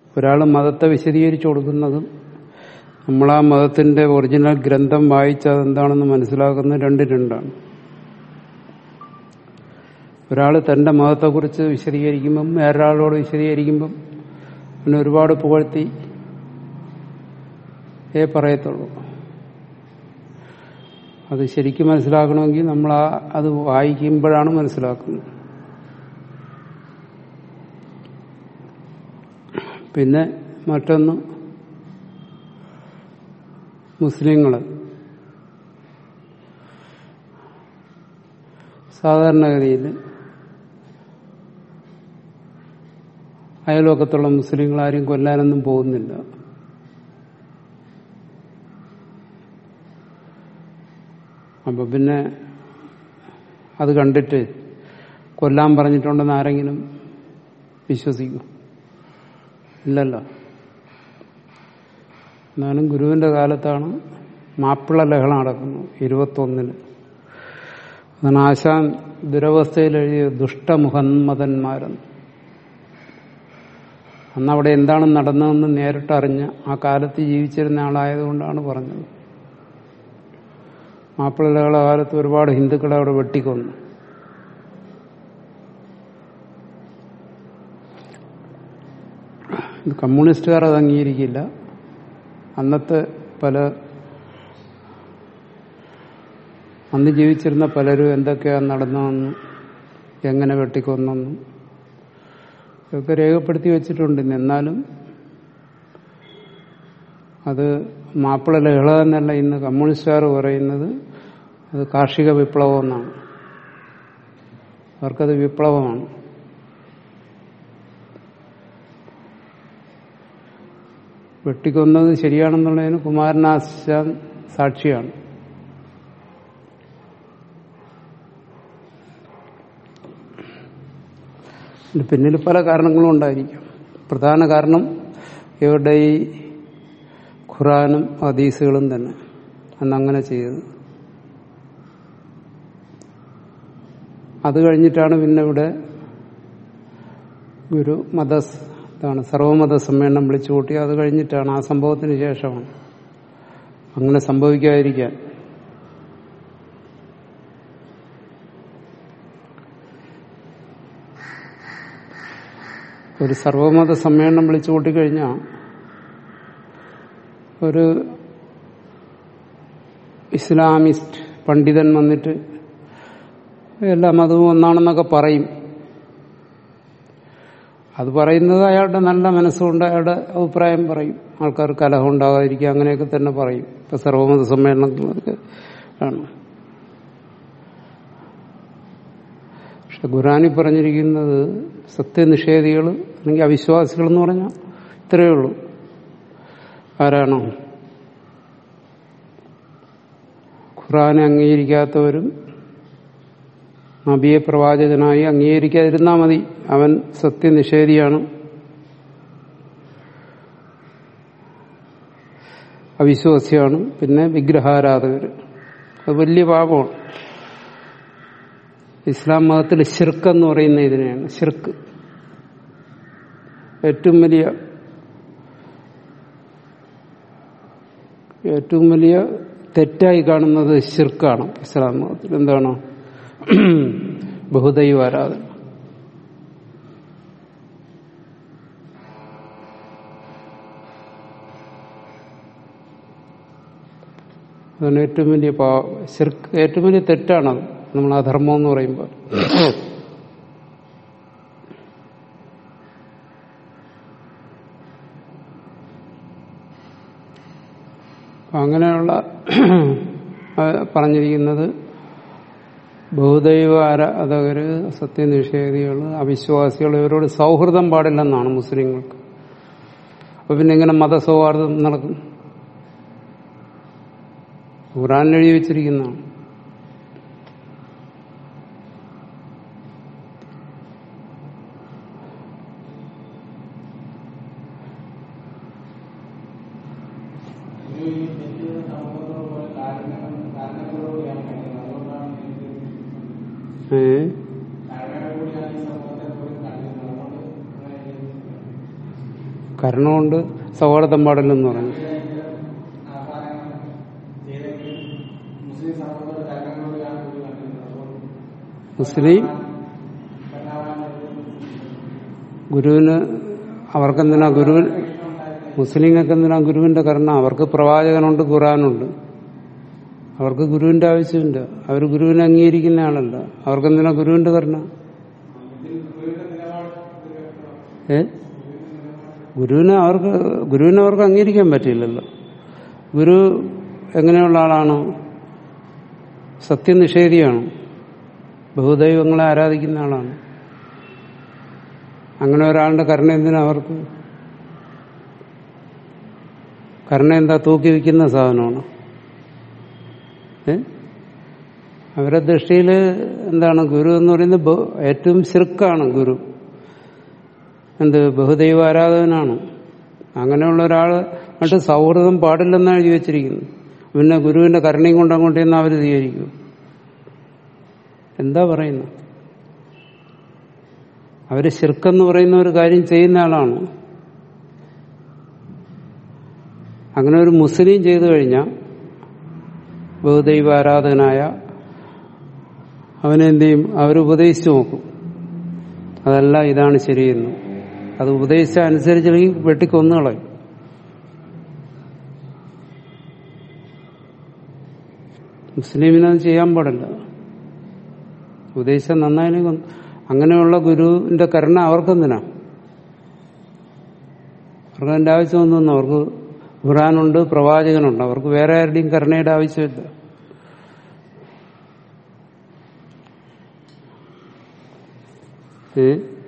ഒരാൾ മതത്തെ വിശദീകരിച്ചു കൊടുക്കുന്നതും നമ്മൾ ആ മതത്തിന്റെ ഒറിജിനൽ ഗ്രന്ഥം വായിച്ച് അതെന്താണെന്ന് മനസ്സിലാക്കുന്നത് രണ്ട് രണ്ടാണ് ഒരാൾ തന്റെ മതത്തെക്കുറിച്ച് വിശദീകരിക്കുമ്പം വേറൊരാളോട് വിശദീകരിക്കുമ്പം പിന്നെ ഒരുപാട് പുകഴ്ത്തി ഏ പറയത്തുള്ളൂ അത് ശരിക്കും മനസ്സിലാക്കണമെങ്കിൽ നമ്മൾ ആ അത് വായിക്കുമ്പോഴാണ് മനസ്സിലാക്കുന്നത് പിന്നെ മറ്റൊന്ന് മുസ്ലിങ്ങൾ സാധാരണഗതിയിൽ അയൽവക്കത്തുള്ള മുസ്ലിങ്ങൾ ആരും കൊല്ലാനൊന്നും പോകുന്നില്ല അപ്പൊ പിന്നെ അത് കണ്ടിട്ട് കൊല്ലാൻ പറഞ്ഞിട്ടുണ്ടെന്ന് ആരെങ്കിലും വിശ്വസിക്കും ഇല്ലല്ലോ എന്നാലും ഗുരുവിന്റെ കാലത്താണ് മാപ്പിള ലഹള നടക്കുന്നത് ഇരുപത്തൊന്നിന് അതാണ് ആശാൻ ദുരവസ്ഥയിൽ എഴുതിയ ദുഷ്ടമുഹമ്മദന്മാരെന്ന് അന്ന് അവിടെ എന്താണ് നടന്നതെന്ന് നേരിട്ട് അറിഞ്ഞ ആ കാലത്ത് ജീവിച്ചിരുന്ന ആളായതുകൊണ്ടാണ് പറഞ്ഞത് മാപ്പിളകളുടെ കാലത്ത് ഒരുപാട് ഹിന്ദുക്കളെ അവിടെ വെട്ടിക്കൊന്നു ഇത് കമ്മ്യൂണിസ്റ്റുകാർ അത് അംഗീകരിക്കില്ല അന്നത്തെ പല അന്ന് ജീവിച്ചിരുന്ന പലരും എന്തൊക്കെയാണ് നടന്നതെന്നും എങ്ങനെ വെട്ടിക്കൊന്നെന്നും ഇതൊക്കെ രേഖപ്പെടുത്തി വെച്ചിട്ടുണ്ട് എന്നാലും അത് മാപ്പിള ലഹള എന്നല്ല ഇന്ന് കമ്മ്യൂണിസ്റ്റുകാർ പറയുന്നത് അത് കാർഷിക വിപ്ലവം എന്നാണ് അവർക്കത് വിപ്ലവമാണ് വെട്ടിക്കൊന്നത് ശരിയാണെന്നുള്ളതിന് കുമാരനാശാൻ സാക്ഷിയാണ് ഇതിന് പിന്നിൽ പല കാരണങ്ങളും ഉണ്ടായിരിക്കും പ്രധാന കാരണം ഇവരുടെ ഈ ഖുറാനും ഹദീസുകളും തന്നെ അന്ന് അങ്ങനെ ചെയ്തത് അത് കഴിഞ്ഞിട്ടാണ് പിന്നെ ഇവിടെ ഗുരു മത ഇതാണ് സർവമത സമ്മേളനം വിളിച്ചു കൂട്ടി അത് കഴിഞ്ഞിട്ടാണ് ആ സംഭവത്തിന് ശേഷമാണ് അങ്ങനെ സംഭവിക്കാതിരിക്കാൻ ഒരു സർവമത സമ്മേളനം വിളിച്ചു കൂട്ടിക്കഴിഞ്ഞാൽ ഒരു ഇസ്ലാമിസ്റ്റ് പണ്ഡിതൻ വന്നിട്ട് എല്ലാ മതവും ഒന്നാണെന്നൊക്കെ പറയും അത് പറയുന്നത് അയാളുടെ നല്ല മനസ്സുകൊണ്ട് അയാളുടെ അഭിപ്രായം പറയും ആൾക്കാർ കലഹം ഉണ്ടാകാതിരിക്കുക അങ്ങനെയൊക്കെ തന്നെ പറയും ഇപ്പൊ സർവമത സമ്മേളനങ്ങളൊക്കെ ആണ് പക്ഷെ ഖുറാനി പറഞ്ഞിരിക്കുന്നത് സത്യനിഷേധികൾ അല്ലെങ്കിൽ അവിശ്വാസികൾ എന്ന് പറഞ്ഞാൽ ഇത്രയേ ഉള്ളൂ ആരാണോ ഖുറാനെ അംഗീകരിക്കാത്തവരും നബിയെ പ്രവാചകനായി അംഗീകരിക്കാതിരുന്നാൽ മതി അവൻ സത്യനിഷേധിയാണ് അവിശ്വാസിയാണ് പിന്നെ വിഗ്രഹാരാധകർ അത് വലിയ പാപമാണ് ഇസ്ലാം മതത്തിൽ ഷിർക്ക് എന്ന് പറയുന്ന ഇതിനെയാണ് ഷിർക്ക് ഏറ്റവും വലിയ ഏറ്റവും വലിയ തെറ്റായി കാണുന്നത് ഷിർക്കാണ് ഇസ്ലാം മതത്തിൽ എന്താണ് ബഹുദൈവ ആരാധന അതാണ് ഏറ്റവും വലിയ പാ ശിർക്ക് ഏറ്റവും വലിയ തെറ്റാണത് നമ്മൾ അധർമ്മം എന്ന് പറയുമ്പോൾ അങ്ങനെയുള്ള പറഞ്ഞിരിക്കുന്നത് ബഹുദൈവ ആരാധകര് സത്യനിഷേധികൾ അവിശ്വാസികൾ ഇവരോട് സൗഹൃദം പാടില്ലെന്നാണ് മുസ്ലിങ്ങൾക്ക് അപ്പൊ പിന്നെ ഇങ്ങനെ മതസൗഹാർദ്ദം നടക്കും ഖുറാൻ എഴുതി വെച്ചിരിക്കുന്നതാണ് ഏ കരുണ കൊണ്ട് സൗഹാർദ്ദം പാടില്ലെന്ന് പറഞ്ഞു മുസ്ലിം ഗുരുവിന് അവർക്കെന്തിനാ ഗുരു മുസ്ലിങ്ങൾക്ക് എന്തിനാ ഗുരുവിന്റെ കരുണ അവർക്ക് പ്രവാചകനുണ്ട് ഖുറാനുണ്ട് അവർക്ക് ഗുരുവിന്റെ ആവശ്യമില്ല അവർ ഗുരുവിനെ അംഗീകരിക്കുന്ന ആളല്ല അവർക്കെന്തിനാ ഗുരുവിന്റെ കരുണ ഏ ഗുരുവിനെ അവർക്ക് ഗുരുവിനെ അവർക്ക് അംഗീകരിക്കാൻ പറ്റില്ലല്ലോ ഗുരു എങ്ങനെയുള്ള ആളാണ് സത്യനിഷേധിയാണ് ബഹുദൈവങ്ങളെ ആരാധിക്കുന്ന ആളാണ് അങ്ങനെ ഒരാളുടെ കരുണ എന്തിനാ അവർക്ക് കരുണ എന്താ തൂക്കി വയ്ക്കുന്ന സാധനമാണ് ഏ അവരുടെ ദൃഷ്ടിയിൽ എന്താണ് ഗുരു എന്ന് പറയുന്നത് ബ- ഏറ്റവും ശിർക്കാണ് ഗുരു എന്ത് ബഹുദൈവ ആരാധകനാണ് അങ്ങനെയുള്ള ഒരാൾ മറ്റ് സൗഹൃദം പാടില്ലെന്നാണ് എഴുതി വെച്ചിരിക്കുന്നത് പിന്നെ ഗുരുവിന്റെ കരുണയും കൊണ്ട് അങ്ങോട്ട് ചെന്ന് അവർ സ്വീകരിക്കും എന്താ പറയുന്നത് അവര് ശിർക്കെന്ന് പറയുന്ന ഒരു കാര്യം ചെയ്യുന്ന ആളാണ് അങ്ങനെ ഒരു മുസ്ലിം ചെയ്തു കഴിഞ്ഞാൽ ബഹുദൈവ ആരാധകനായ അവനെന്ത് ചെയ്യും അവരുപദേശിച്ചു നോക്കും അതല്ല ഇതാണ് ശരിയെന്ന് അത് ഉപദേശിച്ച അനുസരിച്ചില്ലെങ്കിൽ വെട്ടിക്കൊന്നുകളയും മുസ്ലിമിനത് ചെയ്യാൻ പാടില്ല ഉപദേശം നന്നായാലും കൊന്ന്- അങ്ങനെയുള്ള ഗുരുവിന്റെ കരുണ അവർക്കെന്തിനാ അവർക്ക് അതിന്റെ ആവശ്യമൊന്നും അവർക്ക് ഖുറാനുണ്ട് പ്രവാചകനുണ്ട് അവർക്ക് വേറെ ആരുടെയും കരുണയുടെ ആവശ്യമില്ല ഏ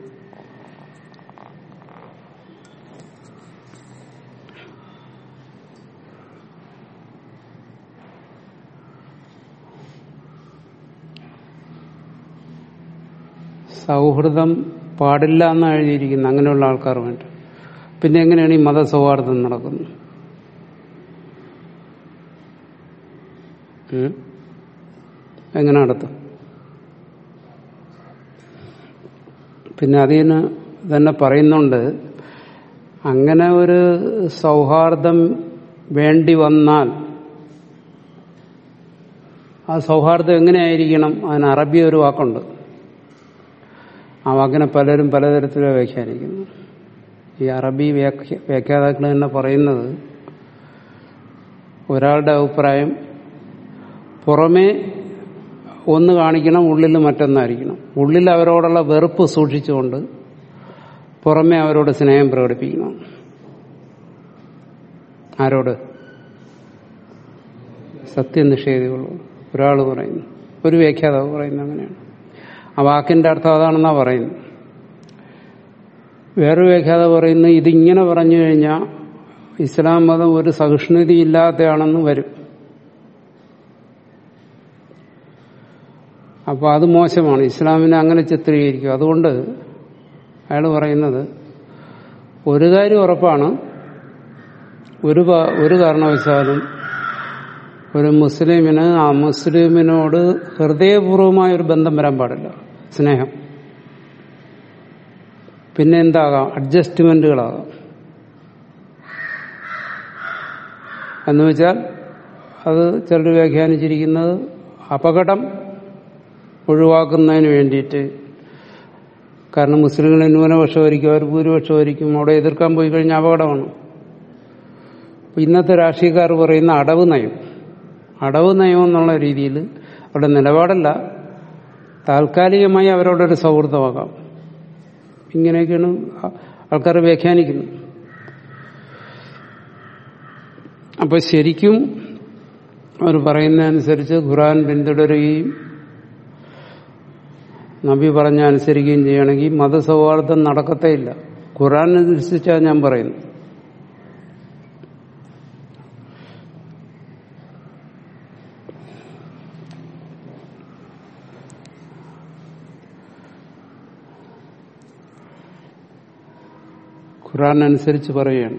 സൗഹൃദം പാടില്ല എന്നാണ് എഴുതിയിരിക്കുന്നത് അങ്ങനെയുള്ള ആൾക്കാർ വേണ്ട പിന്നെ എങ്ങനെയാണ് ഈ മതസൗഹാർദ്ദം നടക്കുന്നത് ഉം? എങ്ങനെ നടത്തും പിന്നെ അതിന് തന്നെ പറയുന്നുണ്ട് അങ്ങനെ ഒരു സൗഹാർദ്ദം വേണ്ടി വന്നാൽ ആ സൗഹാർദ്ദം എങ്ങനെയായിരിക്കണം അതിന് അറബി ഒരു വാക്കുണ്ട് ആ വാക്കിനെ പലരും പലതരത്തിലും വ്യാഖ്യാനിക്കുന്നു ഈ അറബി വ്യാഖ്യ വ്യാഖ്യാതാക്കൾ തന്നെ പറയുന്നത് ഒരാളുടെ അഭിപ്രായം പുറമേ ഒന്ന് കാണിക്കണം ഉള്ളിൽ മറ്റൊന്നായിരിക്കണം ഉള്ളിൽ അവരോടുള്ള വെറുപ്പ് സൂക്ഷിച്ചുകൊണ്ട് പുറമേ അവരോട് സ്നേഹം പ്രകടിപ്പിക്കണം ആരോട് സത്യനിഷേധികളോട് ഒരാൾ പറയുന്നു ഒരു വ്യാഖ്യാതാവ് പറയുന്നു അങ്ങനെയാണ് ആ വാക്കിന്റെ അർത്ഥം അതാണെന്നാ പറയുന്നത് വേറൊരു വ്യാഖ്യാതാവ് പറയുന്നു ഇതിങ്ങനെ പറഞ്ഞു കഴിഞ്ഞാൽ ഇസ്ലാം മതം ഒരു സഹിഷ്ണുതി ഇല്ലാത്തയാണെന്ന് വരും അപ്പോൾ അത് മോശമാണ് ഇസ്ലാമിനെ അങ്ങനെ ചിത്രീകരിക്കും അതുകൊണ്ട് അയാൾ പറയുന്നത് ഒരു കാര്യം ഉറപ്പാണ് ഒരു പ- ഒരു കാരണവശാലും ഒരു മുസ്ലിമിന് ആ മുസ്ലിമിനോട് ഹൃദയപൂർവമായ ഒരു ബന്ധം വരാൻ പാടില്ല സ്നേഹം പിന്നെ എന്താകാം അഡ്ജസ്റ്റ്മെന്റുകളാകാം എന്ന് വെച്ചാൽ അത് ചിലർ വ്യാഖ്യാനിച്ചിരിക്കുന്നത് അപകടം ഒഴിവാക്കുന്നതിന് വേണ്ടിയിട്ട് കാരണം മുസ്ലിങ്ങളെ ന്യൂനപക്ഷമായിരിക്കും അവർ ഭൂരിപക്ഷമായിരിക്കും അവിടെ എതിർക്കാൻ പോയി കഴിഞ്ഞാൽ അപകടമാണ് അപ്പൊ ഇന്നത്തെ രാഷ്ട്രീയക്കാർ പറയുന്ന അടവ് നയം അടവ് നയം എന്നുള്ള രീതിയിൽ അവരുടെ നിലപാടല്ല താൽക്കാലികമായി അവരോടൊരു സൗഹൃദമാകാം ഇങ്ങനെയൊക്കെയാണ് ആൾക്കാർ വ്യാഖ്യാനിക്കുന്നത് അപ്പൊ ശരിക്കും അവർ പറയുന്നതനുസരിച്ച് ഖുറാൻ പിന്തുടരുകയും നബി പറഞ്ഞ അനുസരിക്കുകയും ചെയ്യണമെങ്കിൽ മതസൗഹാർദ്ദം നടക്കത്തേ ഇല്ല ഖുറാൻ അനുസരിച്ചാണ് ഞാൻ പറയുന്നത് ഖുറാൻ അനുസരിച്ച് പറയുകയാണ്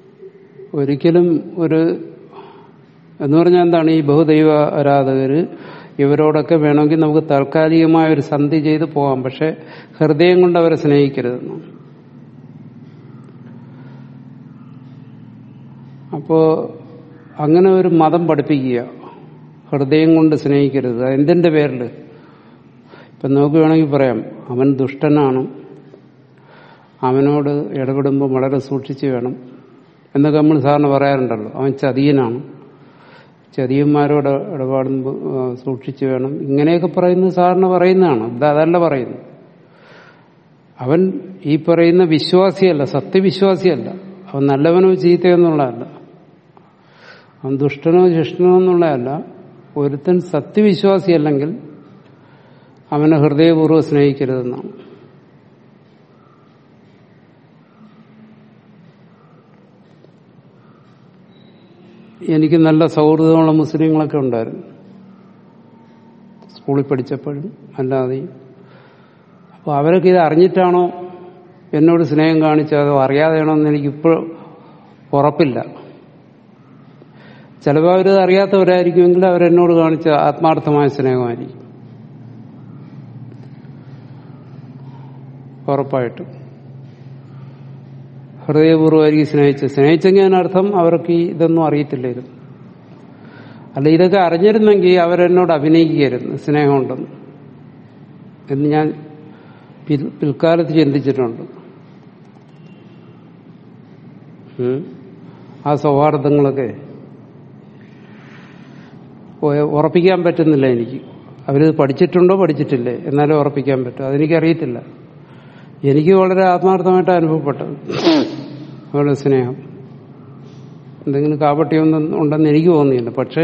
ഒരിക്കലും ഒരു എന്ന് പറഞ്ഞാൽ എന്താണ് ഈ ബഹുദൈവ ആരാധകര് ഇവരോടൊക്കെ വേണമെങ്കിൽ നമുക്ക് താൽക്കാലികമായ ഒരു സന്ധി ചെയ്ത് പോകാം പക്ഷെ ഹൃദയം കൊണ്ട് അവരെ സ്നേഹിക്കരുതെന്ന് അപ്പോ അങ്ങനെ ഒരു മതം പഠിപ്പിക്കുക ഹൃദയം കൊണ്ട് സ്നേഹിക്കരുത് എന്തിന്റെ പേരിൽ ഇപ്പൊ നമുക്ക് വേണമെങ്കിൽ പറയാം അവൻ ദുഷ്ടനാണ് അവനോട് ഇടപെടുമ്പോൾ വളരെ സൂക്ഷിച്ചു വേണം എന്നൊക്കെ നമ്മൾ സാറിന് പറയാറുണ്ടല്ലോ അവൻ ചതിയനാണ് ചതിയന്മാരോട് ഇടപാടുമ്പോൾ ആ, സൂക്ഷിച്ചു വേണം ഇങ്ങനെയൊക്കെ പറയുന്നത് സാറിന് പറയുന്നതാണ് ഇത് അതല്ല പറയുന്നത് അവൻ ഈ പറയുന്ന വിശ്വാസിയല്ല സത്യവിശ്വാസിയല്ല അവൻ നല്ലവനോ ചീത്തയോ എന്നുള്ളതല്ല അവൻ ദുഷ്ടനോ ശിഷ്ടനോ എന്നുള്ളതല്ല ഒരുത്തൻ സത്യവിശ്വാസിയല്ലെങ്കിൽ അവനെ ഹൃദയപൂർവ്വം സ്നേഹിക്കരുതെന്നാണ് എനിക്ക് നല്ല സൗഹൃദമുള്ള മുസ്ലിങ്ങളൊക്കെ ഉണ്ടായിരുന്നു സ്കൂളിൽ പഠിച്ചപ്പോഴും അല്ലാതെയും അപ്പോൾ അവരൊക്കെ ഇത് അറിഞ്ഞിട്ടാണോ എന്നോട് സ്നേഹം കാണിച്ചതോ അറിയാതെയാണോ എന്ന് എനിക്കിപ്പോൾ ഉറപ്പില്ല ചിലപ്പോൾ അവരത് അറിയാത്തവരായിരിക്കുമെങ്കിൽ അവരെന്നോട് കാണിച്ച ആത്മാർത്ഥമായ സ്നേഹമായിരിക്കും ഉറപ്പായിട്ടും ഹൃദയപൂർവ്വമായിരിക്കും സ്നേഹിച്ചത് സ്നേഹിച്ചെങ്കിൽ അതിനർത്ഥം അവർക്ക് ഈ ഇതൊന്നും അറിയത്തില്ലായിരുന്നു അല്ല ഇതൊക്കെ അറിഞ്ഞിരുന്നെങ്കിൽ അവരെന്നോട് അഭിനയിക്കുകയായിരുന്നു സ്നേഹമുണ്ടെന്ന് എന്ന് ഞാൻ പിൽ- പിൽക്കാലത്ത് ചിന്തിച്ചിട്ടുണ്ട് ഉം. ആ സൗഹാർദ്ദങ്ങളൊക്കെ ഉ- ഉറപ്പിക്കാൻ പറ്റുന്നില്ല എനിക്ക് അവരിത് പഠിച്ചിട്ടുണ്ടോ പഠിച്ചിട്ടില്ലേ എന്നാലും ഉറപ്പിക്കാൻ പറ്റും അതെനിക്കറിയത്തില്ല എനിക്ക് വളരെ ആത്മാർത്ഥമായിട്ട് അനുഭവപ്പെട്ടത് അവരുടെ സ്നേഹം എന്തെങ്കിലും കാപട്യമൊന്നും ഉണ്ടെന്ന് എനിക്ക് തോന്നിയില്ല പക്ഷെ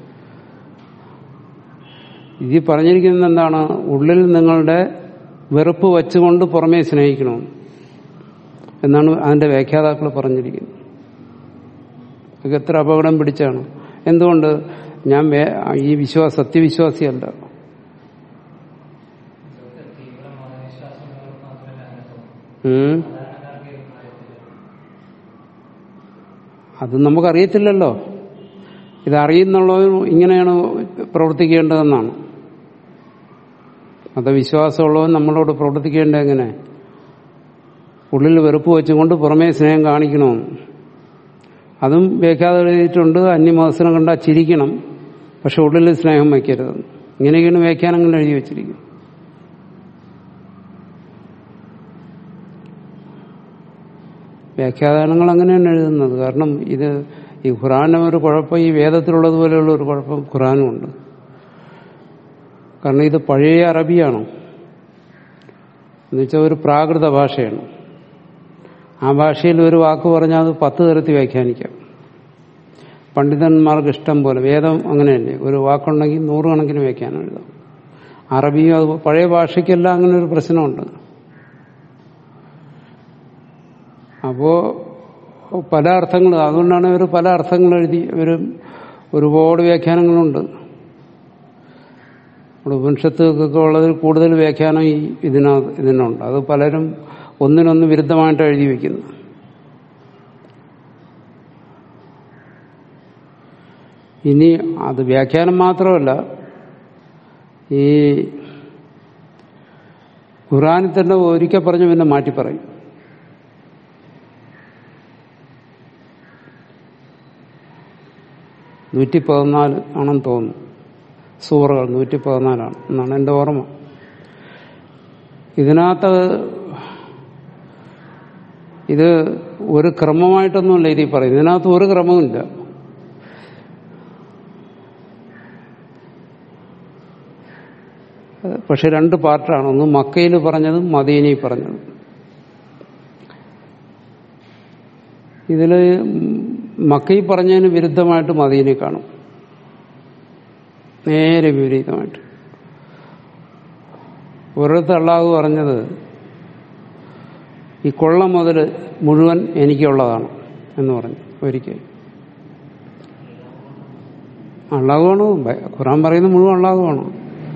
ഇത് പറഞ്ഞിരിക്കുന്നത് എന്താണ് ഉള്ളിൽ നിങ്ങളുടെ വെറുപ്പ് വച്ചുകൊണ്ട് പുറമേ സ്നേഹിക്കണമെന്ന് എന്നാണ് അതിന്റെ വ്യാഖ്യാതാക്കൾ പറഞ്ഞിരിക്കുന്നത് അതൊക്കെ എത്ര അപകടം പിടിച്ചാണ് എന്തുകൊണ്ട് ഞാൻ വേ- ഈ വിശ്വാസ സത്യവിശ്വാസിയല്ല ഉം. അത് നമുക്കറിയത്തില്ലല്ലോ ഇതറിയുന്നുള്ളവരും ഇങ്ങനെയാണ് പ്രവർത്തിക്കേണ്ടതെന്നാണ് മതവിശ്വാസമുള്ളവൻ നമ്മളോട് പ്രവർത്തിക്കേണ്ടത് എങ്ങനെ ഉള്ളിൽ വെറുപ്പ് വെച്ചുകൊണ്ട് പുറമേ സ്നേഹം കാണിക്കണമെന്ന് അതും വ്യാഖ്യാതം എഴുതിയിട്ടുണ്ട് അന്യമതസ്ഥനം കണ്ടാൽ ചിരിക്കണം പക്ഷെ ഉള്ളിൽ സ്നേഹം വയ്ക്കരുത് ഇങ്ങനെയൊക്കെയാണ് വ്യാഖ്യാനങ്ങൾ എഴുതി വെച്ചിരിക്കുന്നത് വ്യാഖ്യാനങ്ങൾ അങ്ങനെയാണ് എഴുതുന്നത് കാരണം ഇത് ഈ ഖുറാനും ഒരു കുഴപ്പം ഈ വേദത്തിലുള്ളതുപോലെയുള്ള ഒരു കുഴപ്പം ഖുറാനും ഉണ്ട് കാരണം ഇത് പഴയ അറബിയാണ് എന്നുവെച്ചാൽ ഒരു പ്രാകൃത ഭാഷയാണ് ആ ഭാഷയിൽ ഒരു വാക്ക് പറഞ്ഞാൽ അത് പത്ത് തരത്തിൽ വ്യാഖ്യാനിക്കാം പണ്ഡിതന്മാർക്ക് ഇഷ്ടം പോലെ വേദം അങ്ങനെയല്ലേ ഒരു വാക്കുണ്ടെങ്കിൽ നൂറുകണക്കിന് വ്യാഖ്യാനം എഴുതാം അറബിയും അത് പഴയ ഭാഷയ്ക്കെല്ലാം അങ്ങനെ ഒരു പ്രശ്നമുണ്ട് അപ്പോ പല അർത്ഥങ്ങൾ അതുകൊണ്ടാണ് ഇവർ പല അർത്ഥങ്ങൾ എഴുതി ഇവർ ഒരുപാട് വ്യാഖ്യാനങ്ങളുണ്ട് നമ്മുടെ ഉപനിഷത്തുകൾക്കൊക്കെ ഉള്ളതിൽ കൂടുതൽ വ്യാഖ്യാനം ഈ ഇതിനകത്ത് ഇതിനുണ്ട് അത് പലരും ഒന്നിനൊന്ന് വിരുദ്ധമായിട്ട് എഴുതി വെക്കുന്നു ഇനി അത് വ്യാഖ്യാനം മാത്രമല്ല ഈ ഖുറാനിൽ തന്നെ ഒരിക്കൽ പറഞ്ഞു പിന്നെ മാറ്റി പറയും നൂറ്റി പതിനാല് ആണെന്ന് തോന്നുന്നു സൂറകൾ നൂറ്റി പതിനാലാണ് എന്നാണ് എൻ്റെ ഓർമ്മ ഇതിനകത്ത് ഇത് ഒരു ക്രമമായിട്ടൊന്നുമല്ല ഇതിൽ പറയും ഇതിനകത്ത് ഒരു ക്രമവുമില്ല പക്ഷെ രണ്ട് പാർട്ടാണ് ഒന്ന് മക്കയിൽ പറഞ്ഞതും മദീനയിൽ പറഞ്ഞതും ഇതില് മക്കയിൽ പറഞ്ഞതിന് വിരുദ്ധമായിട്ട് മദീനെ കാണും നേരെ വിപരീതമായിട്ട് ഒരിടത്ത് അള്ളാഹു പറഞ്ഞത് ഈ കൊള്ള മുതൽ മുഴുവൻ എനിക്കുള്ളതാണ് എന്ന് പറഞ്ഞു ഒരിക്കൽ അള്ളാഹുവാണ് ഖുറാൻ പറയുന്നത് മുഴുവൻ അള്ളാഹുവാണ്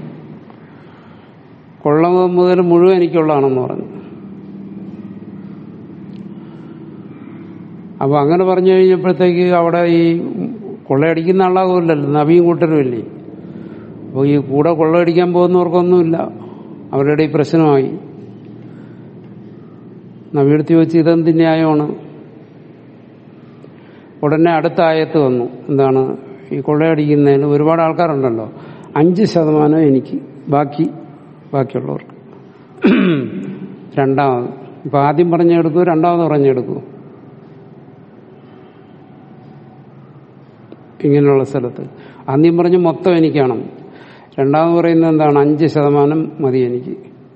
കൊള്ള മുതൽ മുഴുവൻ എനിക്കുള്ളതാണെന്ന് പറഞ്ഞു അപ്പൊ അങ്ങനെ പറഞ്ഞു കഴിഞ്ഞപ്പോഴത്തേക്ക് അവിടെ ഈ കൊള്ളയടിക്കുന്ന ആളാകുമല്ലോ നബിയും കൂട്ടരും ഇല്ലേ അപ്പോൾ ഈ കൂടെ കൊള്ളയടിക്കാൻ പോകുന്നവർക്കൊന്നുമില്ല അവരുടെ ഈ പ്രശ്നമായി നവീടുത്തി വെച്ച് ഇതെന്ത് ന്യായമാണ് ഉടനെ അടുത്ത ആയത്ത് വന്നു എന്താണ് ഈ കൊള്ളയടിക്കുന്നതിൽ ഒരുപാട് ആൾക്കാരുണ്ടല്ലോ അഞ്ച് ശതമാനം എനിക്ക് ബാക്കി ബാക്കിയുള്ളവർക്ക് രണ്ടാമത് ഇപ്പൊ ആദ്യം പറഞ്ഞെടുക്കൂ രണ്ടാമത് പറഞ്ഞെടുക്കൂ ഇങ്ങനെയുള്ള സ്ഥലത്ത് ആദ്യം പറഞ്ഞ് മൊത്തം എനിക്കാണ് രണ്ടാമത് പറയുന്നത് എന്താണ് അഞ്ച് ശതമാനം മതി എനിക്ക്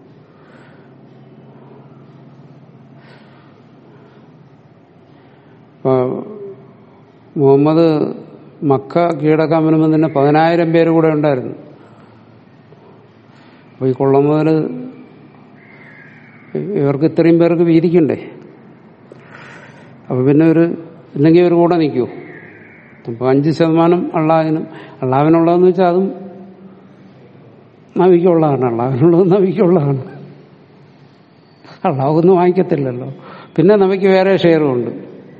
ഇപ്പൊ മുഹമ്മദ് മക്ക കീഴടക്കാൻ വരുമ്പോൾ തന്നെ പതിനായിരം പേര് കൂടെ ഉണ്ടായിരുന്നു അപ്പൊ ഈ കൊള്ളം മുതൽ ഇവർക്ക് ഇത്രയും പേർക്ക് വീതിക്കണ്ടേ അപ്പൊ പിന്നെ ഒരു ഇല്ലെങ്കിൽ ഒരു കൂടെ നിൽക്കൂ അപ്പൊ അഞ്ച് ശതമാനം അള്ളാഹിനും അള്ളാഹിനുള്ളതെന്ന് വെച്ചാൽ അതും നവിക്കുള്ളതാണ് അള്ളാഹിനുള്ളത് നവിക്കുള്ളതാണ് അള്ളാഹൊന്നും വാങ്ങിക്കത്തില്ലല്ലോ പിന്നെ നവിക്ക് വേറെ ഷെയറുമുണ്ട്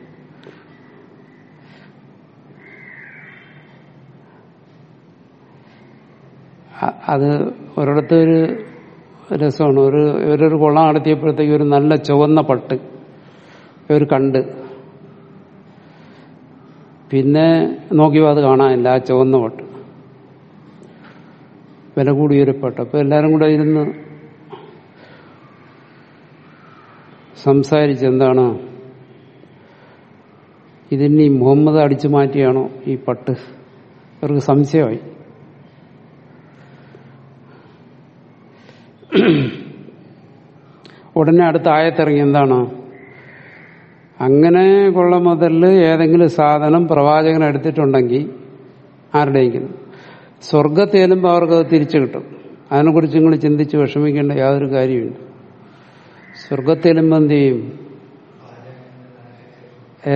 അത് ഒരിടത്ത് ഒരു രസമാണ് ഒരു ഇവരൊരു കൊള്ളം നടത്തിയപ്പോഴത്തേക്ക് ഒരു നല്ല ചുവന്ന പട്ട് ഇവർ കണ്ട് പിന്നെ നോക്കിയോ അത് കാണാനില്ല ആ ചുവന്ന പട്ട് വില കൂടിയൊരു പട്ട് അപ്പൊ എല്ലാരും കൂടെ ഇരുന്ന് സംസാരിച്ച് എന്താണ് ഇതിനി മുഹമ്മദ് അടിച്ചു മാറ്റിയാണോ ഈ പട്ട് അവർക്ക് സംശയമായി ഉടനെ അടുത്ത ആയത്തിറങ്ങി എന്താണ് അങ്ങനെ കൊള്ള മുതലിൽ ഏതെങ്കിലും സാധനം പ്രവാചകൻ എടുത്തിട്ടുണ്ടെങ്കിൽ ആരുടെയെങ്കിലും സ്വർഗത്ത് ചെല്ലുമ്പോൾ അവർക്ക് അത് തിരിച്ചു കിട്ടും അതിനെക്കുറിച്ച് നിങ്ങൾ ചിന്തിച്ച് വിഷമിക്കേണ്ട യാതൊരു കാര്യമില്ല സ്വർഗത്ത് ചെല്ലുമ്പോൾ എന്ത് ചെയ്യും ഏ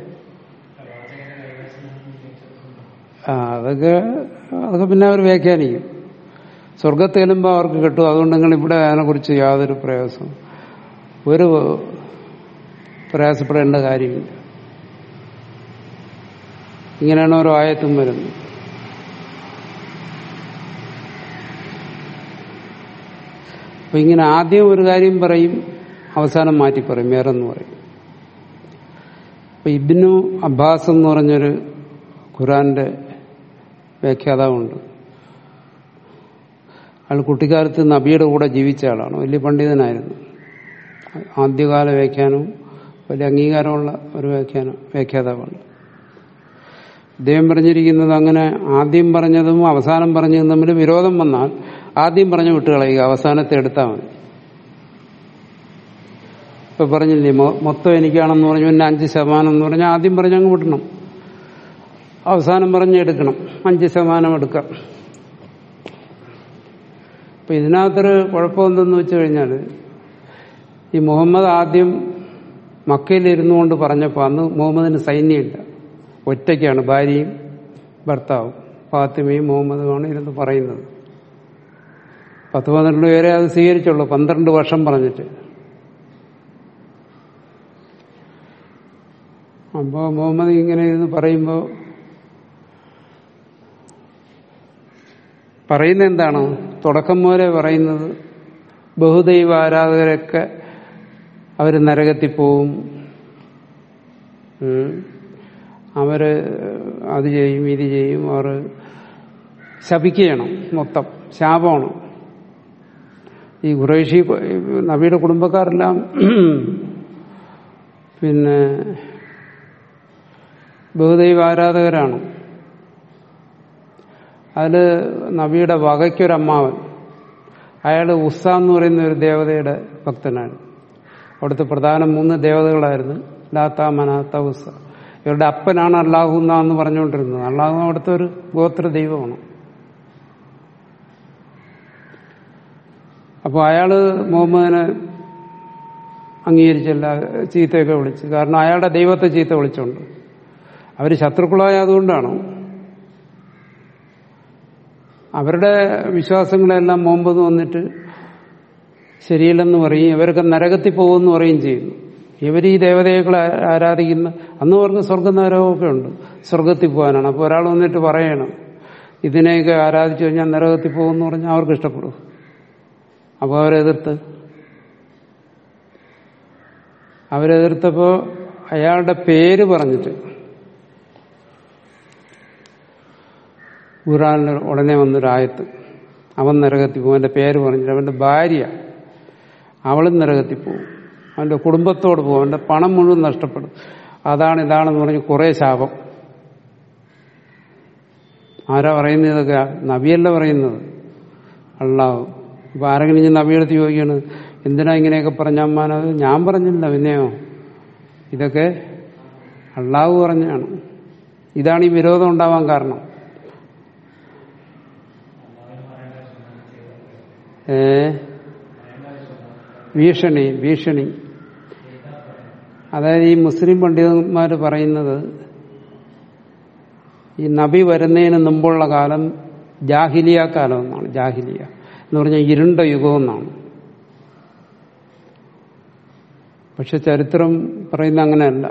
ആ അതൊക്കെ അതൊക്കെ പിന്നെ അവർ വ്യാഖ്യാനിക്കും സ്വർഗത്ത് ചെല്ലുമ്പോൾ അവർക്ക് കിട്ടും അതുകൊണ്ട് നിങ്ങൾ ഇവിടെ അതിനെക്കുറിച്ച് യാതൊരു പ്രയാസം ഒരു പ്രയാസപ്പെടേണ്ട കാര്യമില്ല ഇങ്ങനെയാണ് ഓരോ ആയത്തും വരുന്നത് അപ്പൊ ഇങ്ങനെ ആദ്യം ഒരു കാര്യം പറയും അവസാനം മാറ്റി പറയും വേറൊന്ന് പറയും അപ്പൊ ഇബിനു അബ്ബാസ് എന്ന് പറഞ്ഞൊരു ഖുറാന്റെ വ്യാഖ്യാതാവുണ്ട് അയാൾ കുട്ടിക്കാലത്ത് നബിയുടെ കൂടെ ജീവിച്ച ആളാണ് വലിയ പണ്ഡിതനായിരുന്നു ആദ്യകാല വ്യാഖ്യാനവും വലിയ അംഗീകാരമുള്ള ഒരു വ്യാഖ്യാനം വ്യാഖ്യാതാവാണ് അദ്ദേഹം പറഞ്ഞിരിക്കുന്നത് അങ്ങനെ ആദ്യം പറഞ്ഞതും അവസാനം പറഞ്ഞതും തമ്മിൽ വിരോധം വന്നാൽ ആദ്യം പറഞ്ഞ വിട്ടുകളയുക അവസാനത്തെ എടുത്താൽ മതി ഇപ്പൊ പറഞ്ഞില്ലേ മൊത്തം എനിക്കാണെന്ന് പറഞ്ഞു പിന്നെ അഞ്ച് ശതമാനം എന്ന് പറഞ്ഞാൽ ആദ്യം പറഞ്ഞങ്ങ് വിട്ടണം അവസാനം പറഞ്ഞ് എടുക്കണം അഞ്ച് ശതമാനം എടുക്കാം അപ്പൊ ഇതിനകത്തൊരു കുഴപ്പമെന്തെന്ന് വെച്ച് കഴിഞ്ഞാൽ ഈ മുഹമ്മദ് ആദ്യം മക്കയിലിരുന്നു കൊണ്ട് പറഞ്ഞപ്പോൾ അന്ന് മുഹമ്മദിന് സൈന്യമില്ല ഒറ്റയ്ക്കാണ് ഭാര്യയും ഭർത്താവും ഫാത്തിമയും മുഹമ്മദുമാണ് ഇരുന്ന് പറയുന്നത് പത്ത് പന്ത്രണ്ട് പേരെ അത് സ്വീകരിച്ചുള്ളൂ പന്ത്രണ്ട് വർഷം പറഞ്ഞിട്ട് അപ്പോൾ മുഹമ്മദ് ഇങ്ങനെ ഇരുന്ന് പറയുമ്പോൾ പറയുന്ന എന്താണ് തുടക്കം മുതലേ പറയുന്നത് ബഹുദൈവ ആരാധകരൊക്കെ അവർ നരകത്തിൽ പോവും അവര് അത് ചെയ്യും ഇത് ചെയ്യും അവർ ശപിക്കണം മൊത്തം ശാപമാണ് ഈ ഖുറേഷി നബിയുടെ കുടുംബക്കാരെല്ലാം പിന്നെ ബഹുദൈവ ആരാധകരാണ് അതിൽ നബിയുടെ വകയ്ക്കൊരമ്മാവൻ അയാൾ ഉസ്സ എന്ന് പറയുന്ന ഒരു ദേവതയുടെ ഭക്തനാണ് അവിടുത്തെ പ്രധാന മൂന്ന് ദേവതകളായിരുന്നു ലാത്ത മനാത്ത ഉസ്സ ഇവരുടെ അപ്പനാണ് അള്ളാഹു എന്ന് പറഞ്ഞുകൊണ്ടിരുന്നത് അള്ളാഹു അവിടുത്തെ ഒരു ഗോത്ര ദൈവമാണ് അപ്പോൾ അയാള് മുഹമ്മദിനെ അംഗീകരിച്ചില്ല ചീത്തയൊക്കെ വിളിച്ച് കാരണം അയാളുടെ ദൈവത്തെ ചീത്ത വിളിച്ചോണ്ട് അവർ ശത്രുക്കളായ അതുകൊണ്ടാണ് അവരുടെ വിശ്വാസങ്ങളെല്ലാം മുമ്പ് വന്നിട്ട് ശരിയല്ലെന്ന് പറയും ഇവരൊക്കെ നരകത്തിൽ പോകുമെന്ന് പറയുകയും ചെയ്യുന്നു ഇവർ ഈ ദേവതകളെ ആരാധിക്കുന്ന അന്ന് അവർക്ക് സ്വർഗ നരകമൊക്കെ ഉണ്ട് സ്വർഗത്തിൽ പോകാനാണ് അപ്പോൾ ഒരാൾ വന്നിട്ട് പറയണം ഇതിനെയൊക്കെ ആരാധിച്ചു കഴിഞ്ഞാൽ നരകത്തിൽ പോകുമെന്ന് പറഞ്ഞാൽ അവർക്ക് ഇഷ്ടപ്പെടും അപ്പോൾ അവരെതിർത്ത് അവരെതിർത്തപ്പോൾ അയാളുടെ പേര് പറഞ്ഞിട്ട് ഖുറാനിൽ ഉടനെ വന്നൊരായത്ത് അവൻ നരകത്തിൽ പോകും അവൻ്റെ പേര് പറഞ്ഞിട്ട് അവൻ്റെ ഭാര്യ അവളും നരകത്തിൽ പോകും അവൻ്റെ കുടുംബത്തോട് പോകും അവൻ്റെ പണം മുഴുവൻ നഷ്ടപ്പെടും അതാണ് ഇതാണെന്ന് പറഞ്ഞ് കുറേ ശാപം ആരാ പറയുന്നത് ഇതൊക്കെ നബിയല്ല പറയുന്നത് അള്ളാഹു ഇപ്പൊ ആരെങ്കിലും ഞാൻ നബിയെടുത്ത് ചോദിക്കാണ് എന്തിനാ ഇങ്ങനെയൊക്കെ പറഞ്ഞമ്മാനത് ഞാൻ പറഞ്ഞില്ല പിന്നെയോ ഇതൊക്കെ അള്ളാഹു പറഞ്ഞാണ് ഇതാണ് ഈ വിരോധം ഉണ്ടാവാൻ കാരണം ഏ ഭീഷണി ഭീഷണി അതായത് ഈ മുസ്ലിം പണ്ഡിതന്മാർ പറയുന്നത് ഈ നബി വരുന്നതിന് മുമ്പുള്ള കാലം ജാഹിലിയ കാലം എന്നാണ് ജാഹിലിയ എന്ന് പറഞ്ഞാൽ ഇരുണ്ട യുഗം എന്നാണ് പക്ഷെ ചരിത്രം പറയുന്ന അങ്ങനെയല്ല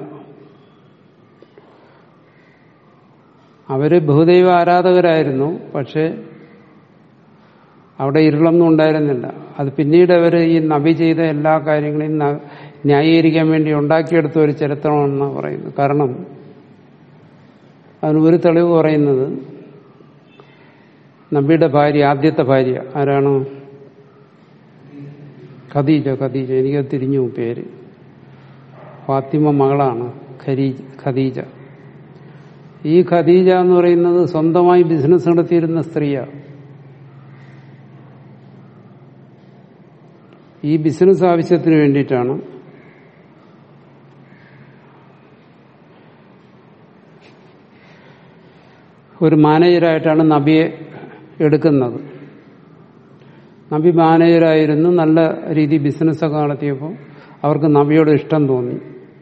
അവര് ബഹുദൈവ ആരാധകരായിരുന്നു പക്ഷെ അവിടെ ഇരുളൊന്നും ഉണ്ടായിരുന്നില്ല അത് പിന്നീട് അവർ ഈ നബി ചെയ്ത എല്ലാ കാര്യങ്ങളെയും ന- ന്യായീകരിക്കാൻ വേണ്ടി ഉണ്ടാക്കിയെടുത്ത ഒരു ചരിത്രമാണെന്നാണ് പറയുന്നത് കാരണം അതിന് ഒരു തെളിവ് പറയുന്നത് നബിയുടെ ഭാര്യ ആദ്യത്തെ ഭാര്യ ആരാണ് ഖദീജ ഖദീജ എനിക്ക് തിരിഞ്ഞു പേര് ഫാത്തിമ മകളാണ് ഖരീജ ഖദീജ ഈ ഖദീജ എന്ന് പറയുന്നത് സ്വന്തമായി ബിസിനസ് നടത്തിയിരുന്ന സ്ത്രീയാണ് ഈ ബിസിനസ് ആവശ്യത്തിന് വേണ്ടിയിട്ടാണ് ഒരു മാനേജരായിട്ടാണ് നബിയെ എടുക്കുന്നത് നബി മാനേജരായിരുന്നു നല്ല രീതി ബിസിനസ്സൊക്കെ നടത്തിയപ്പോൾ അവർക്ക് നബിയോട് ഇഷ്ടം തോന്നി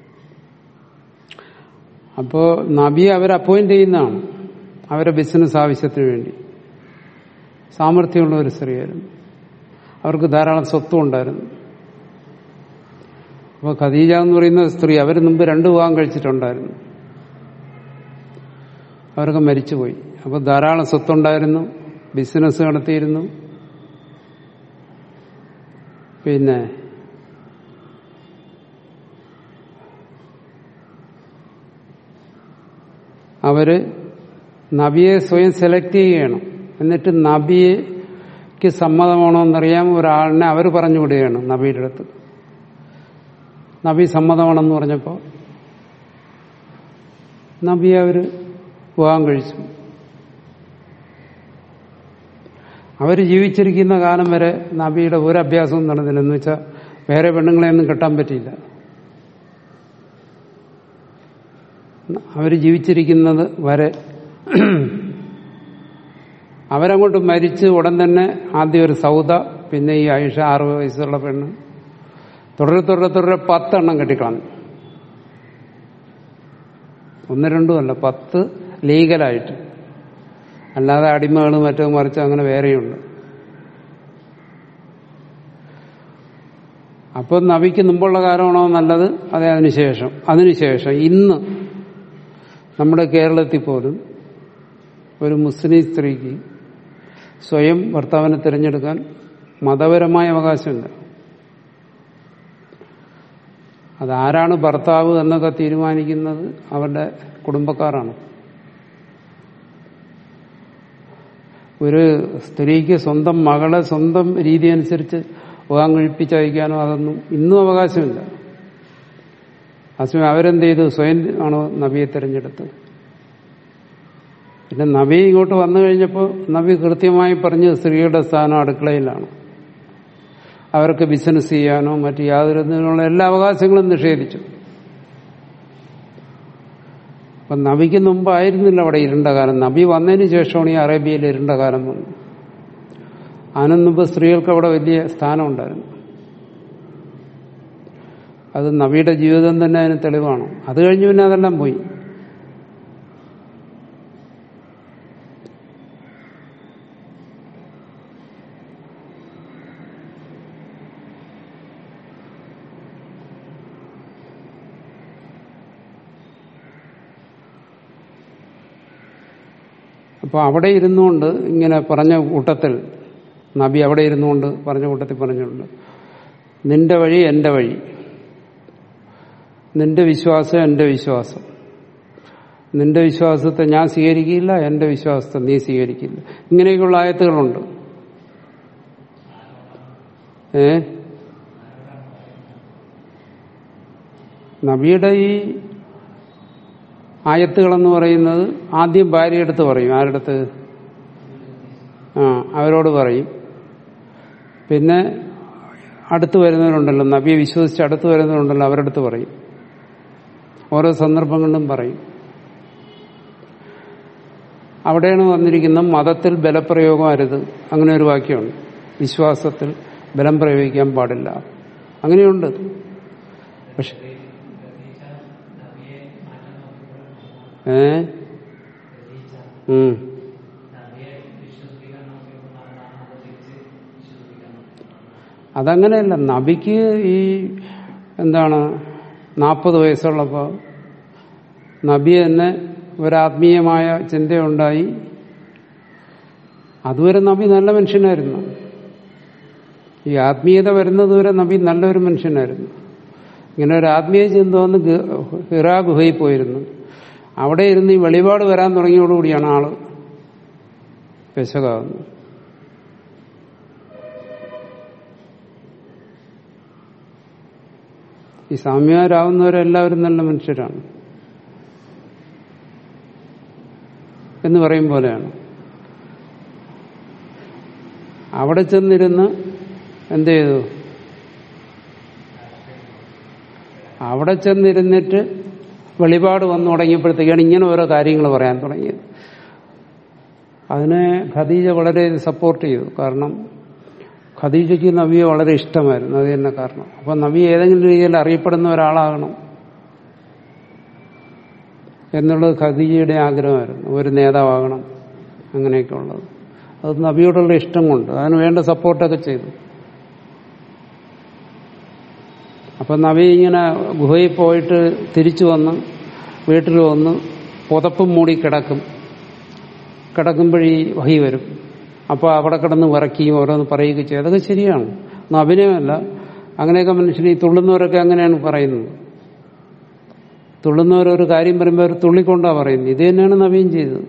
അപ്പോൾ നബിയെ അവർ അപ്പോയിന്റ് ചെയ്യുന്നതാണ് അവരെ ബിസിനസ് ആവശ്യത്തിന് വേണ്ടി സാമർഥ്യമുള്ള ഒരു സ്ത്രീയായിരുന്നു അവർക്ക് ധാരാളം സ്വത്തും ഉണ്ടായിരുന്നു അപ്പോൾ ഖദീജ എന്ന് പറയുന്ന സ്ത്രീ അവർ മുമ്പ് രണ്ട് വിവാഹം കഴിച്ചിട്ടുണ്ടായിരുന്നു അവരൊക്കെ മരിച്ചുപോയി അപ്പോൾ ധാരാളം സ്വത്തുണ്ടായിരുന്നു ബിസിനസ് നടത്തിയിരുന്നു പിന്നെ അവര് നബിയെ സ്വയം സെലക്ട് ചെയ്യുകയാണ് എന്നിട്ട് നബിക്ക് സമ്മതമാണോ എന്നറിയാൻ ഒരാളിനെ അവർ പറഞ്ഞു വിടുകയാണ് നബിയുടെ അടുത്ത് നബി സമ്മതമാണെന്ന് പറഞ്ഞപ്പോൾ നബിയെ അവര് വിവാഹം കഴിച്ചു അവർ ജീവിച്ചിരിക്കുന്ന കാലം വരെ നബിയുടെ ഒരു അഭ്യാസവും നടന്നില്ല എന്ന് വെച്ചാൽ വേറെ പെണ്ണുങ്ങളെയൊന്നും കെട്ടാൻ പറ്റിയില്ല അവർ ജീവിച്ചിരിക്കുന്നത് വരെ അവരങ്ങോട്ട് മരിച്ച് ഉടൻ തന്നെ ആദ്യം ഒരു സൗദ പിന്നെ ഈ ആയിഷ അറുപത് വയസ്സുള്ള പെണ്ണ് തുടരെ തുടരെ തുടരെ പത്തെണ്ണം കെട്ടിക്കളഞ്ഞു ഒന്ന് രണ്ടും അല്ല പത്ത് ലീഗലായിട്ട് അല്ലാതെ അടിമകൾ മറ്റോ മറിച്ച് അങ്ങനെ വേറെയുണ്ട് അപ്പോൾ നബിക്ക് മുമ്പുള്ള കാലമാണോ നല്ലത് അതെ അതിനുശേഷം അതിനുശേഷം ഇന്ന് നമ്മുടെ കേരളത്തിൽ പോലും ഒരു മുസ്ലിം സ്ത്രീക്ക് സ്വയം ഭർത്താവിനെ തിരഞ്ഞെടുക്കാൻ മതപരമായ അവകാശമില്ല അതാരാണ് ഭർത്താവ് എന്നൊക്കെ തീരുമാനിക്കുന്നത് അവരുടെ കുടുംബക്കാരാണ് ഒരു സ്ത്രീക്ക് സ്വന്തം മകളെ സ്വന്തം രീതി അനുസരിച്ച് വിവാഹം കഴിപ്പിച്ചയക്കാനോ അതൊന്നും ഇന്നും അവകാശമില്ല അസമയം അവരെന്ത് ചെയ്തു സ്വയം ആണോ നബിയെ തിരഞ്ഞെടുത്തത് പിന്നെ നബി ഇങ്ങോട്ട് വന്നു കഴിഞ്ഞപ്പോൾ നബി കൃത്യമായി പറഞ്ഞ് സ്ത്രീയുടെ സ്ഥാനം അടുക്കളയിലാണ് അവർക്ക് ബിസിനസ് ചെയ്യാനോ മറ്റു യാതൊരുത്തിനുള്ള എല്ലാ അവകാശങ്ങളും നിഷേധിച്ചു അപ്പം നബിക്ക് മുമ്പായിരുന്നില്ല അവിടെ ഇരുണ്ട കാലം നബി വന്നതിന് ശേഷമാണ് ഈ അറേബ്യയിൽ ഇരുണ്ട കാലം വന്നത് അതിനു മുമ്പ് സ്ത്രീകൾക്ക് അവിടെ വലിയ സ്ഥാനം ഉണ്ടായിരുന്നു അത് നബിയുടെ ജീവിതം തന്നെ അതിന് തെളിവാണ് അത് കഴിഞ്ഞ് പിന്നെ അതെല്ലാം പോയി അപ്പോൾ അവിടെ ഇരുന്നുകൊണ്ട് ഇങ്ങനെ പറഞ്ഞ കൂട്ടത്തിൽ നബി അവിടെ ഇരുന്നുകൊണ്ട് പറഞ്ഞ കൂട്ടത്തിൽ പറഞ്ഞുകൊണ്ട് നിന്റെ വഴി എൻ്റെ വഴി നിന്റെ വിശ്വാസം എൻ്റെ വിശ്വാസം നിന്റെ വിശ്വാസത്തെ ഞാൻ സ്വീകരിക്കില്ല എൻ്റെ വിശ്വാസത്തെ നീ സ്വീകരിക്കില്ല ഇങ്ങനെയൊക്കെയുള്ള ആയത്തുകളുണ്ട് ഏ നബിയുടെ ഈ ആയത്തുകളെന്ന് പറയുന്നത് ആദ്യം ഭാര്യയെടുത്ത് പറയും ആരടുത്ത് ആ അവരോട് പറയും പിന്നെ അടുത്ത് വരുന്നവരുണ്ടല്ലോ നബിയെ വിശ്വസിച്ച് അടുത്ത് വരുന്നവരുണ്ടല്ലോ അവരടുത്ത് പറയും ഓരോ സന്ദർഭങ്ങളിലും പറയും അവിടെയാണ് വന്നിരിക്കുന്ന മതത്തിൽ ബലപ്രയോഗം അരുത് അങ്ങനെ ഒരു വാക്യമുണ്ട് വിശ്വാസത്തിൽ ബലം പ്രയോഗിക്കാൻ പാടില്ല അങ്ങനെയുണ്ട് പക്ഷെ ഏ ഉം അതങ്ങനെയല്ല നബിക്ക് ഈ എന്താണ് നാൽപ്പത് വയസ്സുള്ളപ്പോൾ നബി തന്നെ ഒരാത്മീയമായ ചിന്തയുണ്ടായി അതുവരെ നബി നല്ല മനുഷ്യനായിരുന്നു ഈ ആത്മീയത വരുന്നതുവരെ നബി നല്ലൊരു മനുഷ്യനായിരുന്നു ഇങ്ങനെ ഒരു ആത്മീയ ചിന്ത വന്ന് ഹിറാ ഗുഹയിൽ പോയിരുന്നു അവിടെ ഇരുന്ന് ഈ വെളിപാട് വരാൻ തുടങ്ങിയോടുകൂടിയാണ് ആള് പെശകാവുന്നത് ഈ സാമ്യരാകുന്നവരെല്ലാവരും നല്ല മനുഷ്യരാണ് എന്ന് പറയും പോലെയാണ് അവിടെ ചെന്നിരുന്ന് എന്ത് ചെയ്തു അവിടെ ചെന്നിരുന്നിട്ട് വെളിപാട് വന്നു തുടങ്ങിയപ്പോഴത്തേക്കാണ് ഇങ്ങനെ ഓരോ കാര്യങ്ങൾ പറയാൻ തുടങ്ങിയത് അതിനെ ഖദീജ വളരെ സപ്പോർട്ട് ചെയ്തു കാരണം ഖദീജയ്ക്ക് നബിയെ വളരെ ഇഷ്ടമായിരുന്നു അത് തന്നെ കാരണം അപ്പം നബി ഏതെങ്കിലും രീതിയിൽ അറിയപ്പെടുന്ന ഒരാളാകണം എന്നുള്ളത് ഖദീജയുടെ ആഗ്രഹമായിരുന്നു ഒരു നേതാവാകണം അങ്ങനെയൊക്കെ ഉള്ളത് അത് നബിയോടുള്ള ഇഷ്ടം കൊണ്ട് അതിന് വേണ്ട സപ്പോർട്ടൊക്കെ ചെയ്തു അപ്പം നബി ഇങ്ങനെ ഗുഹയിൽ പോയിട്ട് തിരിച്ചു വന്ന് വീട്ടിൽ വന്ന് പുതപ്പും മൂടി കിടക്കും കിടക്കുമ്പോഴീ വഹി വരും അപ്പോൾ അവിടെ കിടന്ന് വിറക്കുകയും ഓരോന്ന് പറയുകയും ചെയ്യും അതൊക്കെ ശരിയാണ് ഒന്നും അഭിനയമല്ല അങ്ങനെയൊക്കെ മനുഷ്യന് ഈ തുള്ളുന്നവരൊക്കെ അങ്ങനെയാണ് പറയുന്നത് തുള്ളുന്നവരൊരു കാര്യം പറയുമ്പോൾ അവർ തുള്ളിക്കൊണ്ടാണ് പറയുന്നത് ഇത് തന്നെയാണ് നവീൻ ചെയ്തത്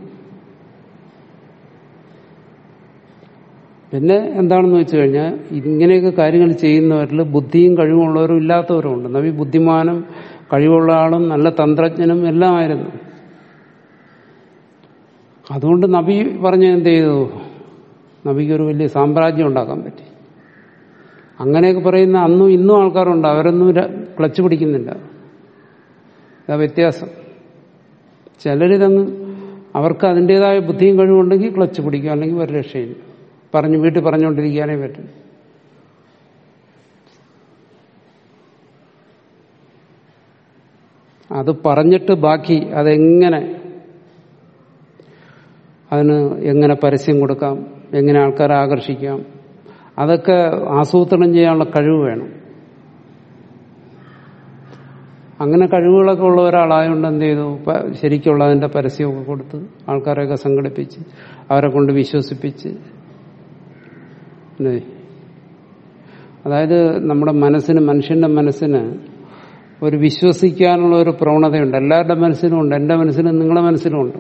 പിന്നെ എന്താണെന്ന് വെച്ച് കഴിഞ്ഞാൽ ഇങ്ങനെയൊക്കെ കാര്യങ്ങൾ ചെയ്യുന്നവരിൽ ബുദ്ധിയും കഴിവുള്ളവരും ഇല്ലാത്തവരും ഉണ്ട് നബി ബുദ്ധിമാനും കഴിവുള്ള ആളും നല്ല തന്ത്രജ്ഞനും എല്ലാമായിരുന്നു അതുകൊണ്ട് നബി പറഞ്ഞ എന്ത് ചെയ്തു നബിക്കൊരു വലിയ സാമ്രാജ്യം ഉണ്ടാക്കാൻ പറ്റി അങ്ങനെയൊക്കെ പറയുന്ന അന്നും ഇന്നും ആൾക്കാരുണ്ട് അവരൊന്നും ക്ലച്ച് പിടിക്കുന്നില്ല അതാ വ്യത്യാസം ചിലരിതങ്ങ് അവർക്ക് അതിൻ്റെതായ ബുദ്ധിയും കഴിവുണ്ടെങ്കിൽ ക്ലച്ച് പിടിക്കും അല്ലെങ്കിൽ ഒരു രക്ഷയില്ല പറഞ്ഞു വീട്ടിൽ പറഞ്ഞുകൊണ്ടിരിക്കാനേ പറ്റും അത് പറഞ്ഞിട്ട് ബാക്കി അതെങ്ങനെ അതിന് എങ്ങനെ പരസ്യം കൊടുക്കാം എങ്ങനെ ആൾക്കാരെ ആകർഷിക്കാം അതൊക്കെ ആസൂത്രണം ചെയ്യാനുള്ള കഴിവ് വേണം അങ്ങനെ കഴിവുകളൊക്കെ ഉള്ള ഒരാളായതുകൊണ്ട് എന്ത് ചെയ്തു ശരിക്കുള്ള അതിന്റെ പരസ്യമൊക്കെ കൊടുത്ത് ആൾക്കാരെയൊക്കെ സംഘടിപ്പിച്ച് അവരെ കൊണ്ട് വിശ്വസിപ്പിച്ച് അതായത് നമ്മുടെ മനസ്സിന് മനുഷ്യന്റെ മനസ്സിന് ഒരു വിശ്വസിക്കാനുള്ള ഒരു പ്രവണതയുണ്ട് എല്ലാവരുടെ മനസ്സിലും ഉണ്ട് എന്റെ മനസ്സിലും നിങ്ങളുടെ മനസ്സിലും ഉണ്ട്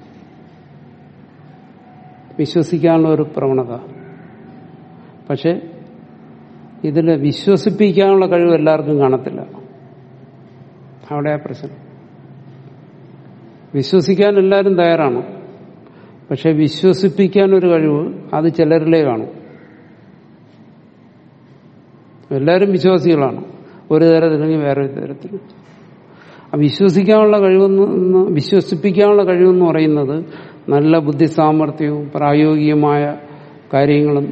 വിശ്വസിക്കാനുള്ള ഒരു പ്രവണത പക്ഷെ ഇതിൽ വിശ്വസിപ്പിക്കാനുള്ള കഴിവ് എല്ലാവർക്കും കാണത്തില്ല അവിടെ ആ പ്രശ്നം വിശ്വസിക്കാൻ എല്ലാവരും തയ്യാറാണ് പക്ഷെ വിശ്വസിപ്പിക്കാൻ ഒരു കഴിവ് അത് ചിലരിലേ കാണും എല്ലാവരും വിശ്വാസികളാണ് ഒരു തരത്തിലെങ്കിൽ വേറൊരു തരത്തിൽ ആ വിശ്വസിക്കാനുള്ള കഴിവെന്ന് വിശ്വസിപ്പിക്കാനുള്ള കഴിവെന്ന് പറയുന്നത് നല്ല ബുദ്ധി സാമർഥ്യവും പ്രായോഗികമായ കാര്യങ്ങളും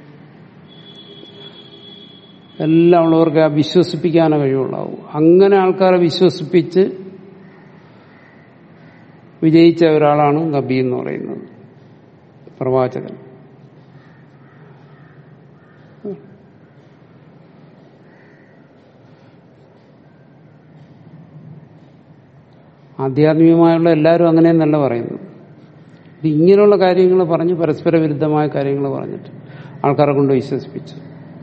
എല്ലാം ഉള്ളവർക്ക് ആ വിശ്വസിപ്പിക്കാനേ കഴിവുള്ളാവും അങ്ങനെ ആൾക്കാരെ വിശ്വസിപ്പിച്ച് വിജയിച്ച ഒരാളാണ് നബി എന്ന് പറയുന്നത് പ്രവാചകൻ ആധ്യാത്മികമായുള്ള എല്ലാവരും അങ്ങനെയെന്നല്ല പറയുന്നു ഇത് ഇങ്ങനെയുള്ള കാര്യങ്ങൾ പറഞ്ഞ് പരസ്പര വിരുദ്ധമായ കാര്യങ്ങൾ പറഞ്ഞിട്ട് ആൾക്കാരെ കൊണ്ട് വിശ്വസിപ്പിച്ചു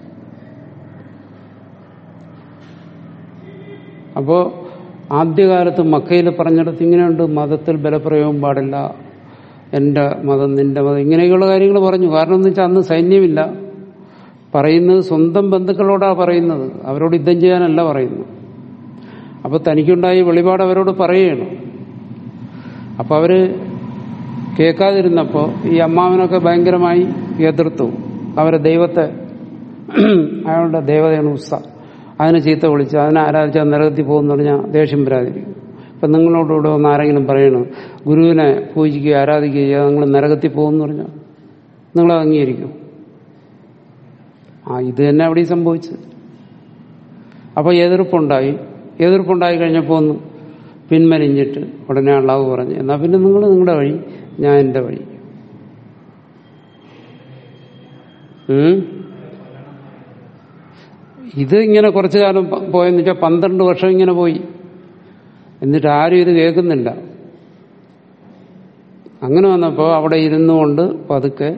അപ്പോ ആദ്യകാലത്ത് മക്കയിൽ പറഞ്ഞിടത്ത് ഇങ്ങനെയുണ്ട് മതത്തിൽ ബലപ്രയോഗം പാടില്ല എന്റെ മതം നിന്റെ മതം ഇങ്ങനെയൊക്കെയുള്ള കാര്യങ്ങൾ പറഞ്ഞു കാരണം എന്ന് വെച്ചാൽ അന്ന് സൈന്യമില്ല പറയുന്നത് സ്വന്തം ബന്ധുക്കളോടാ പറയുന്നത് അവരോട് യുദ്ധം ചെയ്യാനല്ല പറയുന്നത് അപ്പൊ തനിക്കുണ്ടായ വെളിപാട് അവരോട് പറയുകയാണ് അപ്പൊ അവര് കേൾക്കാതിരുന്നപ്പോ ഈ അമ്മാവനൊക്കെ ഭയങ്കരമായി എതിർത്തു അവരെ ദൈവത്തെ അയാളുടെ ദേവതയാണ് ഉസ്സ അതിനെ ചീത്ത വിളിച്ച് അതിനെ ആരാധിച്ചാൽ നരകത്തിൽ പോകുമെന്ന് പറഞ്ഞാൽ ദേഷ്യം വരാതിരിക്കും ഇപ്പൊ നിങ്ങളോട് ഇവിടെ ഒന്ന് ആരെങ്കിലും പറയണം ഗുരുവിനെ പൂജിക്കുകയോ ആരാധിക്കുകയോ ചെയ്യാതെ നിങ്ങൾ നരകത്തിൽ പോകുമെന്ന് പറഞ്ഞാൽ നിങ്ങൾ അംഗീകരിക്കും ആ ഇത് തന്നെ അവിടെ സംഭവിച്ചത് അപ്പൊ എതിർപ്പുണ്ടായി എതിർപ്പുണ്ടായി കഴിഞ്ഞപ്പോൾ ഒന്ന് പിൻമലിഞ്ഞിട്ട് ഉടനെ അള്ളാഹു പറഞ്ഞു എന്നാ പിന്നെ നിങ്ങൾ നിങ്ങളുടെ വഴി ഞാൻ എൻ്റെ വഴി ഉം? ഇത് ഇങ്ങനെ കുറച്ചു കാലം പ- പോയെന്ന് വെച്ചാൽ പന്ത്രണ്ട് വർഷം ഇങ്ങനെ പോയി എന്നിട്ട് ആരും ഇത് കേൾക്കുന്നില്ല അങ്ങനെ വന്നപ്പോൾ അവിടെ ഇരുന്നു കൊണ്ട് പതുക്കെ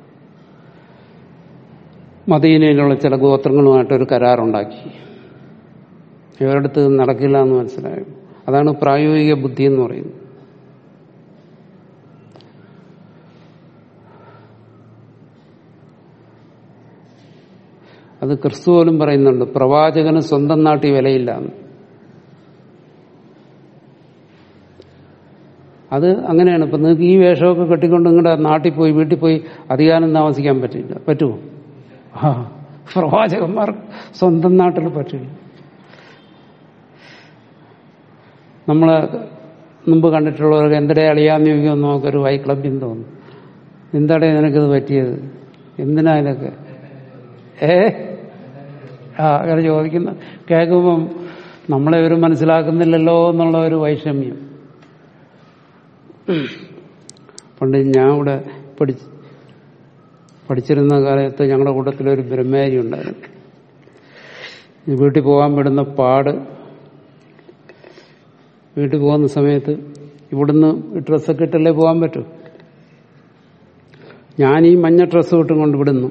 മദീനയിലുള്ള ചില ഗോത്രങ്ങളുമായിട്ട് ഒരു കരാറുണ്ടാക്കി ഇവരടുത്ത് ഇത് നടക്കില്ല എന്ന് മനസ്സിലായി അതാണ് പ്രായോഗിക ബുദ്ധി എന്ന് പറയുന്നത് അത് ക്രിസ്തു പോലും പറയുന്നുണ്ട് പ്രവാചകന് സ്വന്തം നാട്ടിൽ വിലയില്ല എന്ന് അത് അങ്ങനെയാണ് ഇപ്പൊ നിങ്ങൾക്ക് ഈ വേഷമൊക്കെ കെട്ടിക്കൊണ്ട് നിങ്ങളുടെ നാട്ടിൽ പോയി വീട്ടിൽ പോയി അധികാരം താമസിക്കാൻ പറ്റില്ല പറ്റുമോ ആ പ്രവാചകന്മാർ സ്വന്തം നാട്ടിൽ പറ്റില്ല നമ്മള് മുമ്പ് കണ്ടിട്ടുള്ളവർക്ക് എന്തടെ അളിയാന്ന് ചോദിക്കുമ്പോൾ നമുക്കൊരു വൈ ക്ലബിന് തോന്നും എന്തടെ നിനക്കിത് പറ്റിയത് എന്തിനാ ഇതൊക്കെ ഏ ആ അങ്ങനെ ചോദിക്കുന്ന കേൾക്കുമ്പം നമ്മളെ ഇവർ മനസ്സിലാക്കുന്നില്ലല്ലോ എന്നുള്ള ഒരു വൈഷമ്യം പണ്ട് ഞാൻ ഇവിടെ പഠിച്ച് പഠിച്ചിരുന്ന കാലത്ത് ഞങ്ങളുടെ കൂട്ടത്തിലൊരു ബ്രഹ്മചാരി ഉണ്ടായിരുന്നു ഈ വീട്ടിൽ പോകാൻ വിടുന്ന പാട് വീട്ടിൽ പോകുന്ന സമയത്ത് ഇവിടുന്ന് ഡ്രസ്സൊക്കെ ഇട്ടല്ലേ പോകാൻ പറ്റൂ ഞാൻ ഈ മഞ്ഞ ഡ്രസ്സ് ഇട്ടും കൊണ്ട് വിടുന്നു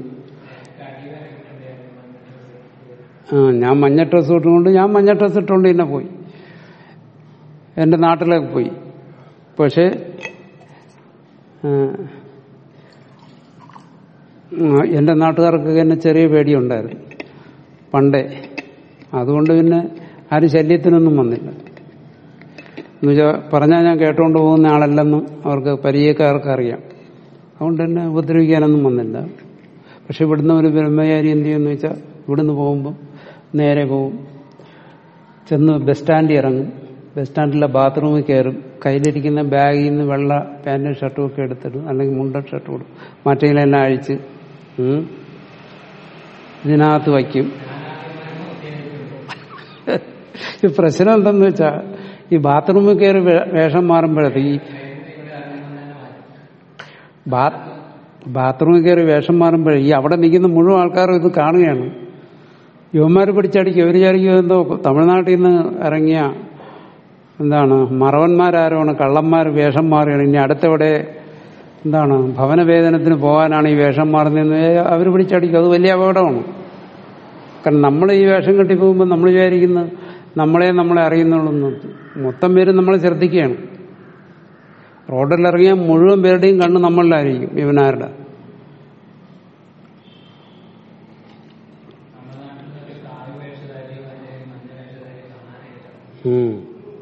ആ ഞാൻ മഞ്ഞ ഡ്രസ്സ് ഇട്ടുകൊണ്ട് ഞാൻ മഞ്ഞ ഡ്രസ്സ് ഇട്ടുകൊണ്ട് തന്നെ പോയി എൻ്റെ നാട്ടിലേക്ക് പോയി പക്ഷേ ആ, ആ, എൻ്റെ നാട്ടുകാർക്കൊക്കെ എന്നെ ചെറിയ പേടിയുണ്ടായിരുന്നു പണ്ടേ അതുകൊണ്ട് പിന്നെ ആരും ശല്യത്തിനൊന്നും വന്നില്ല എന്നുവെച്ചാൽ പറഞ്ഞാൽ ഞാൻ കേട്ടുകൊണ്ട് പോകുന്ന ആളല്ലെന്നും അവർക്ക് പരിചയക്കാർക്ക് അറിയാം അതുകൊണ്ട് തന്നെ ഉപദ്രവിക്കാനൊന്നും വന്നില്ല പക്ഷെ ഇവിടുന്ന് ഒരു ബ്രഹ്മചാരി എന്ത് ചെയ്യുമെന്ന് വെച്ചാൽ ഇവിടുന്ന് പോകുമ്പോൾ നേരെ പോവും ചെന്ന് ബസ് സ്റ്റാൻഡിൽ ഇറങ്ങും ബസ് സ്റ്റാൻഡിലെ ബാത്റൂമിൽ കയറും കയ്യിലിരിക്കുന്ന ബാഗിൽ നിന്ന് വെള്ള പാൻറ്റും ഷർട്ടും ഒക്കെ എടുത്തിടും അല്ലെങ്കിൽ മുണ്ട ഷർട്ടും ഇടും മറ്റേലെല്ലാം അഴിച്ച് ഉം, ഇതിനകത്ത് വയ്ക്കും ഈ പ്രശ്നം എന്തെന്ന് വെച്ചാൽ ഈ ബാത്റൂമിൽ കയറി വേ- വേഷം മാറുമ്പോഴത്തേക്ക് ഈ ബാ- ബാത്റൂമിൽ കയറി വേഷം മാറുമ്പോഴേ ഈ അവിടെ നിൽക്കുന്ന മുഴുവൻ ആൾക്കാരും ഇത് കാണുകയാണ് യുവന്മാർ പിടിച്ചടിക്കും ഇവർ വിചാരിക്കും എന്തോ തമിഴ്നാട്ടിൽ നിന്ന് ഇറങ്ങിയ എന്താണ് മറവന്മാരാരോണ് കള്ളന്മാർ വേഷം മാറുകയാണ് ഇനി അടുത്തെവിടെ എന്താണ് ഭവനവേദനത്തിന് പോകാനാണ് ഈ വേഷം മാറുന്നതെന്ന് അവർ പിടിച്ചടിക്കും അത് വലിയ അപകടമാണ് കാരണം നമ്മൾ ഈ വേഷം കെട്ടി പോകുമ്പോൾ നമ്മൾ വിചാരിക്കുന്നത് നമ്മളെ നമ്മളെ അറിയുന്നുള്ളൂ മൊത്തം പേര് നമ്മളെ ശ്രദ്ധിക്കുകയാണ് റോഡിൽ ഇറങ്ങിയ മുഴുവൻ പേരുടെയും കണ്ണ് നമ്മളിലായിരിക്കും ഇവനാരുടെ ഉം.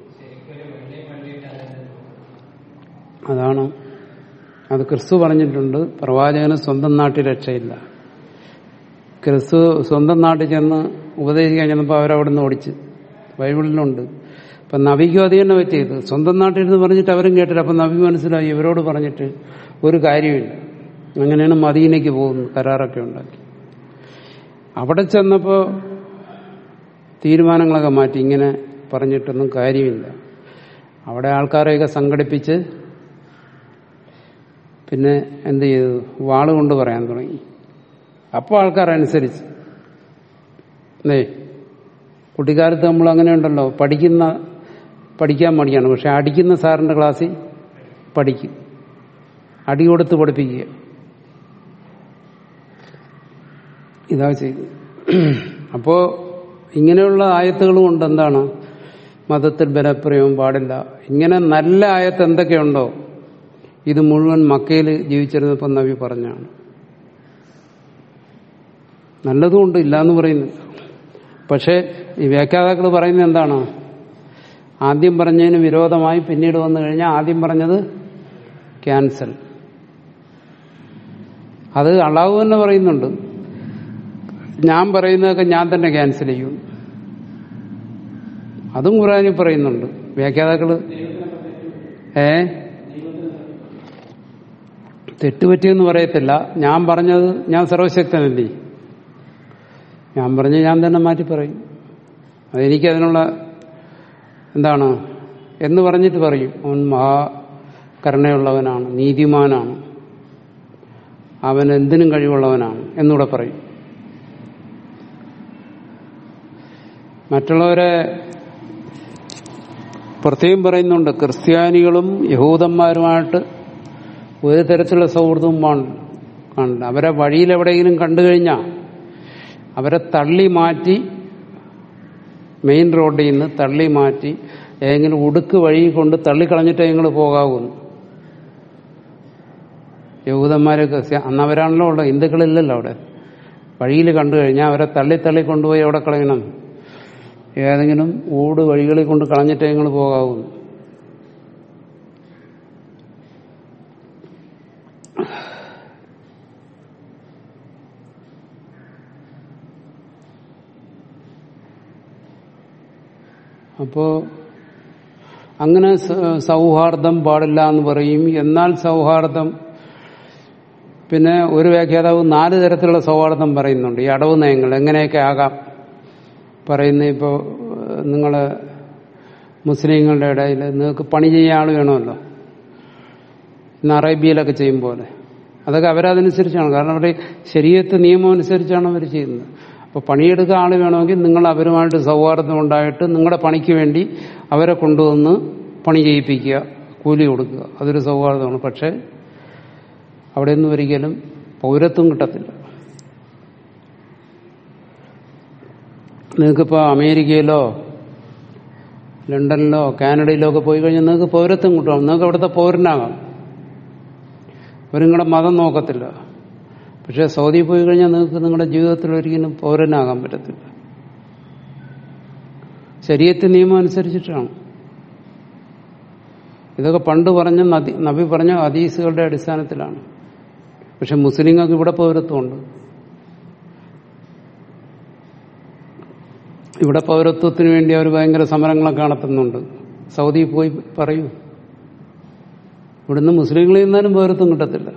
അതാണ് അത് ക്രിസ്തു പറഞ്ഞിട്ടുണ്ട് പ്രവാചകന് സ്വന്തം നാട്ടിൽ രക്ഷയില്ല ക്രിസ്തു സ്വന്തം നാട്ടിൽ ചെന്ന് ഉപദേശിക്കാൻ ചെന്നപ്പോൾ അവരവിടുന്ന് ഓടിച്ച് ബൈബിളിലുണ്ട് അപ്പൊ നബിക്കും അത് തന്നെ പറ്റിയത് സ്വന്തം നാട്ടിൽ നിന്ന് പറഞ്ഞിട്ട് അവരും കേട്ടില്ല അപ്പൊ നബി മനസ്സിലായി ഇവരോട് പറഞ്ഞിട്ട് ഒരു കാര്യമില്ല അങ്ങനെയാണ് മദീനയ്ക്ക് പോകുന്നത് കരാറൊക്കെ ഉണ്ടാക്കി അവിടെ ചെന്നപ്പോ തീരുമാനങ്ങളൊക്കെ മാറ്റി ഇങ്ങനെ പറഞ്ഞിട്ടൊന്നും കാര്യമില്ല അവിടെ ആൾക്കാരെയൊക്കെ സംഘടിപ്പിച്ച് പിന്നെ എന്ത് ചെയ്തു വാള് കൊണ്ട് പറയാൻ തുടങ്ങി അപ്പോൾ ആൾക്കാർ അനുസരിച്ച് അല്ലേ കുട്ടിക്കാലത്ത് നമ്മൾ അങ്ങനെ ഉണ്ടല്ലോ പഠിക്കുന്ന പഠിക്കാൻ മടിയാണ് പക്ഷെ അടിക്കുന്ന സാറിന്റെ ക്ലാസ്സിൽ പഠിക്കും അടി കൊടുത്ത് പഠിപ്പിക്കുക ഇതാ ചെയ്തു അപ്പോ ഇങ്ങനെയുള്ള ആയത്തുകളും ഉണ്ട് എന്താണ് മതത്തിൽ ബലപ്രയോഗം പാടില്ല ഇങ്ങനെ നല്ല ആയത്ത് എന്തൊക്കെയുണ്ടോ ഇത് മുഴുവൻ മക്കയിൽ ജീവിച്ചിരുന്നപ്പോൾ നബി പറഞ്ഞാണ് നല്ലതുകൊണ്ട് ഇല്ല എന്ന് പറയുന്നില്ല പക്ഷേ ഈ വ്യാഖ്യാതാക്കൾ പറയുന്നത് എന്താണ് ആദ്യം പറഞ്ഞതിന് വിരോധമായി പിന്നീട് വന്നു കഴിഞ്ഞാൽ ആദ്യം പറഞ്ഞത് ക്യാൻസൽ അത് അളവ് തന്നെ പറയുന്നുണ്ട് ഞാൻ പറയുന്നതൊക്കെ ഞാൻ തന്നെ ക്യാൻസൽ ചെയ്യും അതും ഖുറാനിൽ പറയുന്നുണ്ട് വ്യാഖ്യാതാക്കള് ഏ തെറ്റുപറ്റിയെന്ന് പറയത്തില്ല ഞാൻ പറഞ്ഞത് ഞാൻ സർവശക്തനല്ലേ ഞാൻ പറഞ്ഞ് ഞാൻ തന്നെ മാറ്റി പറയും അതെനിക്ക് അതിനുള്ള എന്താണ് എന്ന് പറഞ്ഞിട്ട് പറയും അവൻ മഹാകരുണയുള്ളവനാണ് നീതിമാനാണ് അവൻ എന്തിനും കഴിവുള്ളവനാണ് എന്നൂടെ പറയും മറ്റുള്ളവരെ പ്രത്യേകം പറയുന്നുണ്ട് ക്രിസ്ത്യാനികളും യഹൂദന്മാരുമായിട്ട് ഒരു തരത്തിലുള്ള സൗഹൃദവും കാണില്ല അവരെ വഴിയിൽ എവിടെയെങ്കിലും കണ്ടു കഴിഞ്ഞാൽ അവരെ തള്ളി മാറ്റി മെയിൻ റോഡിൽ നിന്ന് തള്ളി മാറ്റി ഏതെങ്കിലും ഉടുക്ക് വഴി കൊണ്ട് തള്ളിക്കളഞ്ഞിട്ട് ഞങ്ങൾ പോകാവുന്നു യഹൂദന്മാരെ ക്രിസ്ത്യ അന്ന് അവരാണല്ലോ ഉള്ളത് ഹിന്ദുക്കളില്ലല്ലോ അവിടെ വഴിയിൽ കണ്ടു കഴിഞ്ഞാൽ അവരെ തള്ളി തള്ളി കൊണ്ടുപോയി എവിടെ കളയണം ഏതെങ്കിലും ഊട് വഴികളിൽ കൊണ്ട് കളഞ്ഞിട്ട് ഞങ്ങൾ പോകാവുന്നു അപ്പോ അങ്ങനെ സൗഹാർദ്ദം പാടില്ല എന്ന് പറയും എന്നാൽ സൗഹാർദ്ദം പിന്നെ ഒരു വ്യാഖ്യാതാവ് നാല് തരത്തിലുള്ള സൗഹാർദ്ദം പറയുന്നുണ്ട് ഈ അടവ് നയങ്ങൾ എങ്ങനെയൊക്കെ ആകാം പറയുന്ന ഇപ്പോൾ നിങ്ങൾ മുസ്ലിങ്ങളുടെ ഇടയിൽ നിങ്ങൾക്ക് പണി ചെയ്യാൻ ആൾ വേണമല്ലോ ഇന്ന് അറേബ്യയിലൊക്കെ ചെയ്യും പോലെ അതൊക്കെ അവരതനുസരിച്ചാണ് കാരണം അവരുടെ ശരീരത്തെ നിയമം അനുസരിച്ചാണ് അവർ ചെയ്യുന്നത് അപ്പോൾ പണിയെടുക്കാൻ ആൾ വേണമെങ്കിൽ നിങ്ങൾ അവരുമായിട്ട് സൗഹാർദ്ദം ഉണ്ടായിട്ട് നിങ്ങളുടെ പണിക്ക് വേണ്ടി അവരെ കൊണ്ടുവന്ന് പണി ചെയ്യിപ്പിക്കുക കൂലി കൊടുക്കുക അതൊരു സൗഹാർദ്ദമാണ് പക്ഷേ അവിടെ ഒന്നും ഒരിക്കലും പൗരത്വം കിട്ടത്തില്ല നിങ്ങൾക്കിപ്പോൾ അമേരിക്കയിലോ ലണ്ടനിലോ കാനഡയിലോ ഒക്കെ പോയി കഴിഞ്ഞാൽ നിങ്ങൾക്ക് പൗരത്വം കിട്ടും നിങ്ങൾക്ക് അവിടുത്തെ പൗരനാകാം അവർ നിങ്ങളുടെ മതം നോക്കത്തില്ല പക്ഷെ സൗദി പോയി കഴിഞ്ഞാൽ നിങ്ങൾക്ക് നിങ്ങളുടെ ജീവിതത്തിൽ ഒരിക്കലും പൗരനാകാൻ പറ്റത്തില്ല ശരീരത്തെ നിയമം അനുസരിച്ചിട്ടാണ് ഇതൊക്കെ പണ്ട് പറഞ്ഞ നദി നബി പറഞ്ഞ ഹദീസുകളുടെ അടിസ്ഥാനത്തിലാണ് പക്ഷെ മുസ്ലിങ്ങൾക്ക് ഇവിടെ പൗരത്വമുണ്ട് ഇവിടെ പൗരത്വത്തിന് വേണ്ടി അവർ ഭയങ്കര സമരങ്ങളൊക്കെ നടത്തുന്നുണ്ട് സൗദി പോയി പറയൂ ഇവിടുന്ന് മുസ്ലിങ്ങളിൽ നിന്നാലും പൗരത്വം കിട്ടത്തില്ല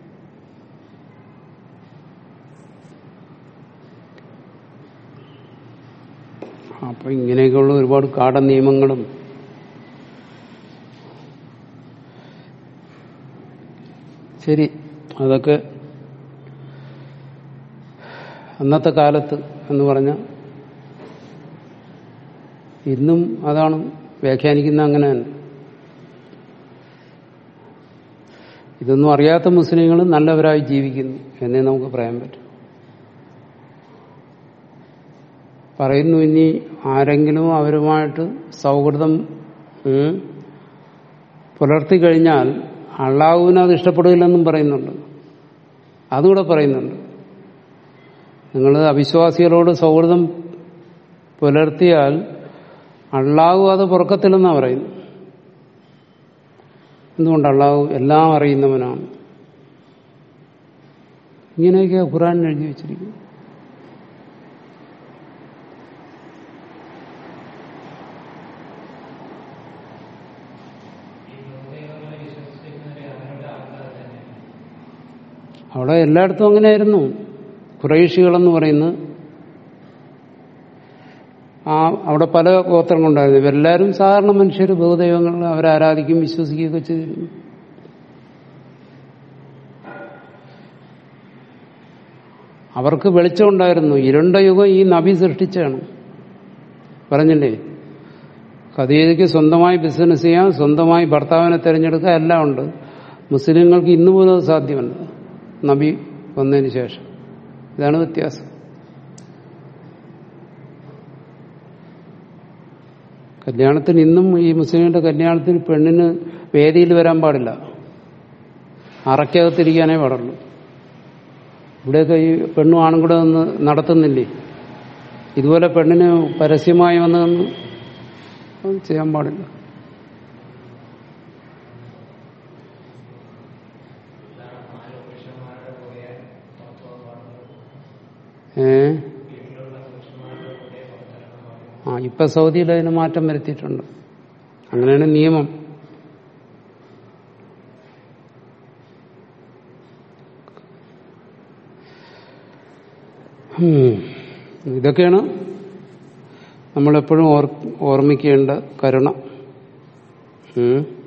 അപ്പൊ ഇങ്ങനെയൊക്കെയുള്ള ഒരുപാട് കാടൻ നിയമങ്ങളും ശരി അതൊക്കെ അന്നത്തെ കാലത്ത് എന്ന് പറഞ്ഞ ഇന്നും അതാണ് വ്യാഖ്യാനിക്കുന്ന അങ്ങനെ തന്നെ ഇതൊന്നും അറിയാത്ത മുസ്ലിങ്ങൾ നല്ലവരായി ജീവിക്കുന്നു എന്നേ നമുക്ക് പറയാൻ പറ്റും പറയുന്നു ഇനി ആരെങ്കിലും അവരുമായിട്ട് സൗഹൃദം പുലർത്തി കഴിഞ്ഞാൽ അള്ളാഹുവിന് അത് ഇഷ്ടപ്പെടില്ലെന്നും പറയുന്നുണ്ട് അതുകൂടെ പറയുന്നുണ്ട് നിങ്ങൾ അവിശ്വാസികളോട് സൗഹൃദം പുലർത്തിയാൽ അള്ളാഹു അത് പുറക്കത്തില്ലെന്നാണ് പറയുന്നത് എന്തുകൊണ്ട് അള്ളാഹു എല്ലാം അറിയുന്നവനാണ് ഇങ്ങനെയൊക്കെ ഖുറാൻ എഴുതി വെച്ചിരിക്കുന്നു അവിടെ എല്ലായിടത്തും അങ്ങനെയായിരുന്നു കുറേശികളെന്ന് പറയുന്നത് ആ അവിടെ പല ഗോത്രങ്ങളുണ്ടായിരുന്നു ഇവരെല്ലാവരും സാധാരണ മനുഷ്യർ ബഹുദൈവങ്ങൾ അവരെ ആരാധിക്കും വിശ്വസിക്കുകയൊക്കെ ചെയ്തിരുന്നു അവർക്ക് വെളിച്ചമുണ്ടായിരുന്നു ഇരുണ്ട യുഗം ഈ നബി സൃഷ്ടിച്ചാണ് പറഞ്ഞില്ലേ ഖദീജയ്ക്ക് സ്വന്തമായി ബിസിനസ് ചെയ്യാം സ്വന്തമായി ഭർത്താവിനെ തിരഞ്ഞെടുക്കുക എല്ലാം ഉണ്ട് മുസ്ലിങ്ങൾക്ക് ഇന്നു പോലും അത് സാധ്യമല്ല നബി വന്നതിന് ശേഷം ഇതാണ് വ്യത്യാസം കല്യാണത്തിന് ഇന്നും ഈ മുസ്ലിമിന്റെ കല്യാണത്തിന് പെണ്ണിന് വേദിയിൽ വരാൻ പാടില്ല അറയ്ക്കകത്തിരിക്കാനേ പാടുള്ളൂ ഇവിടെയൊക്കെ ഈ പെണ്ണും ആണും കൂടെ ഒന്ന് നടത്തുന്നില്ലേ ഇതുപോലെ പെണ്ണിന് പരസ്യമായി വന്നതെന്ന് ചെയ്യാൻ പാടില്ല ഏ ആ ഇപ്പൊ സൗദിയിൽ അതിന് മാറ്റം വരുത്തിയിട്ടുണ്ട് അങ്ങനെയാണ് നിയമം ഉം. ഇതൊക്കെയാണ് നമ്മളെപ്പോഴും ഓർ ഓർമ്മിക്കേണ്ട കരുണ ഉം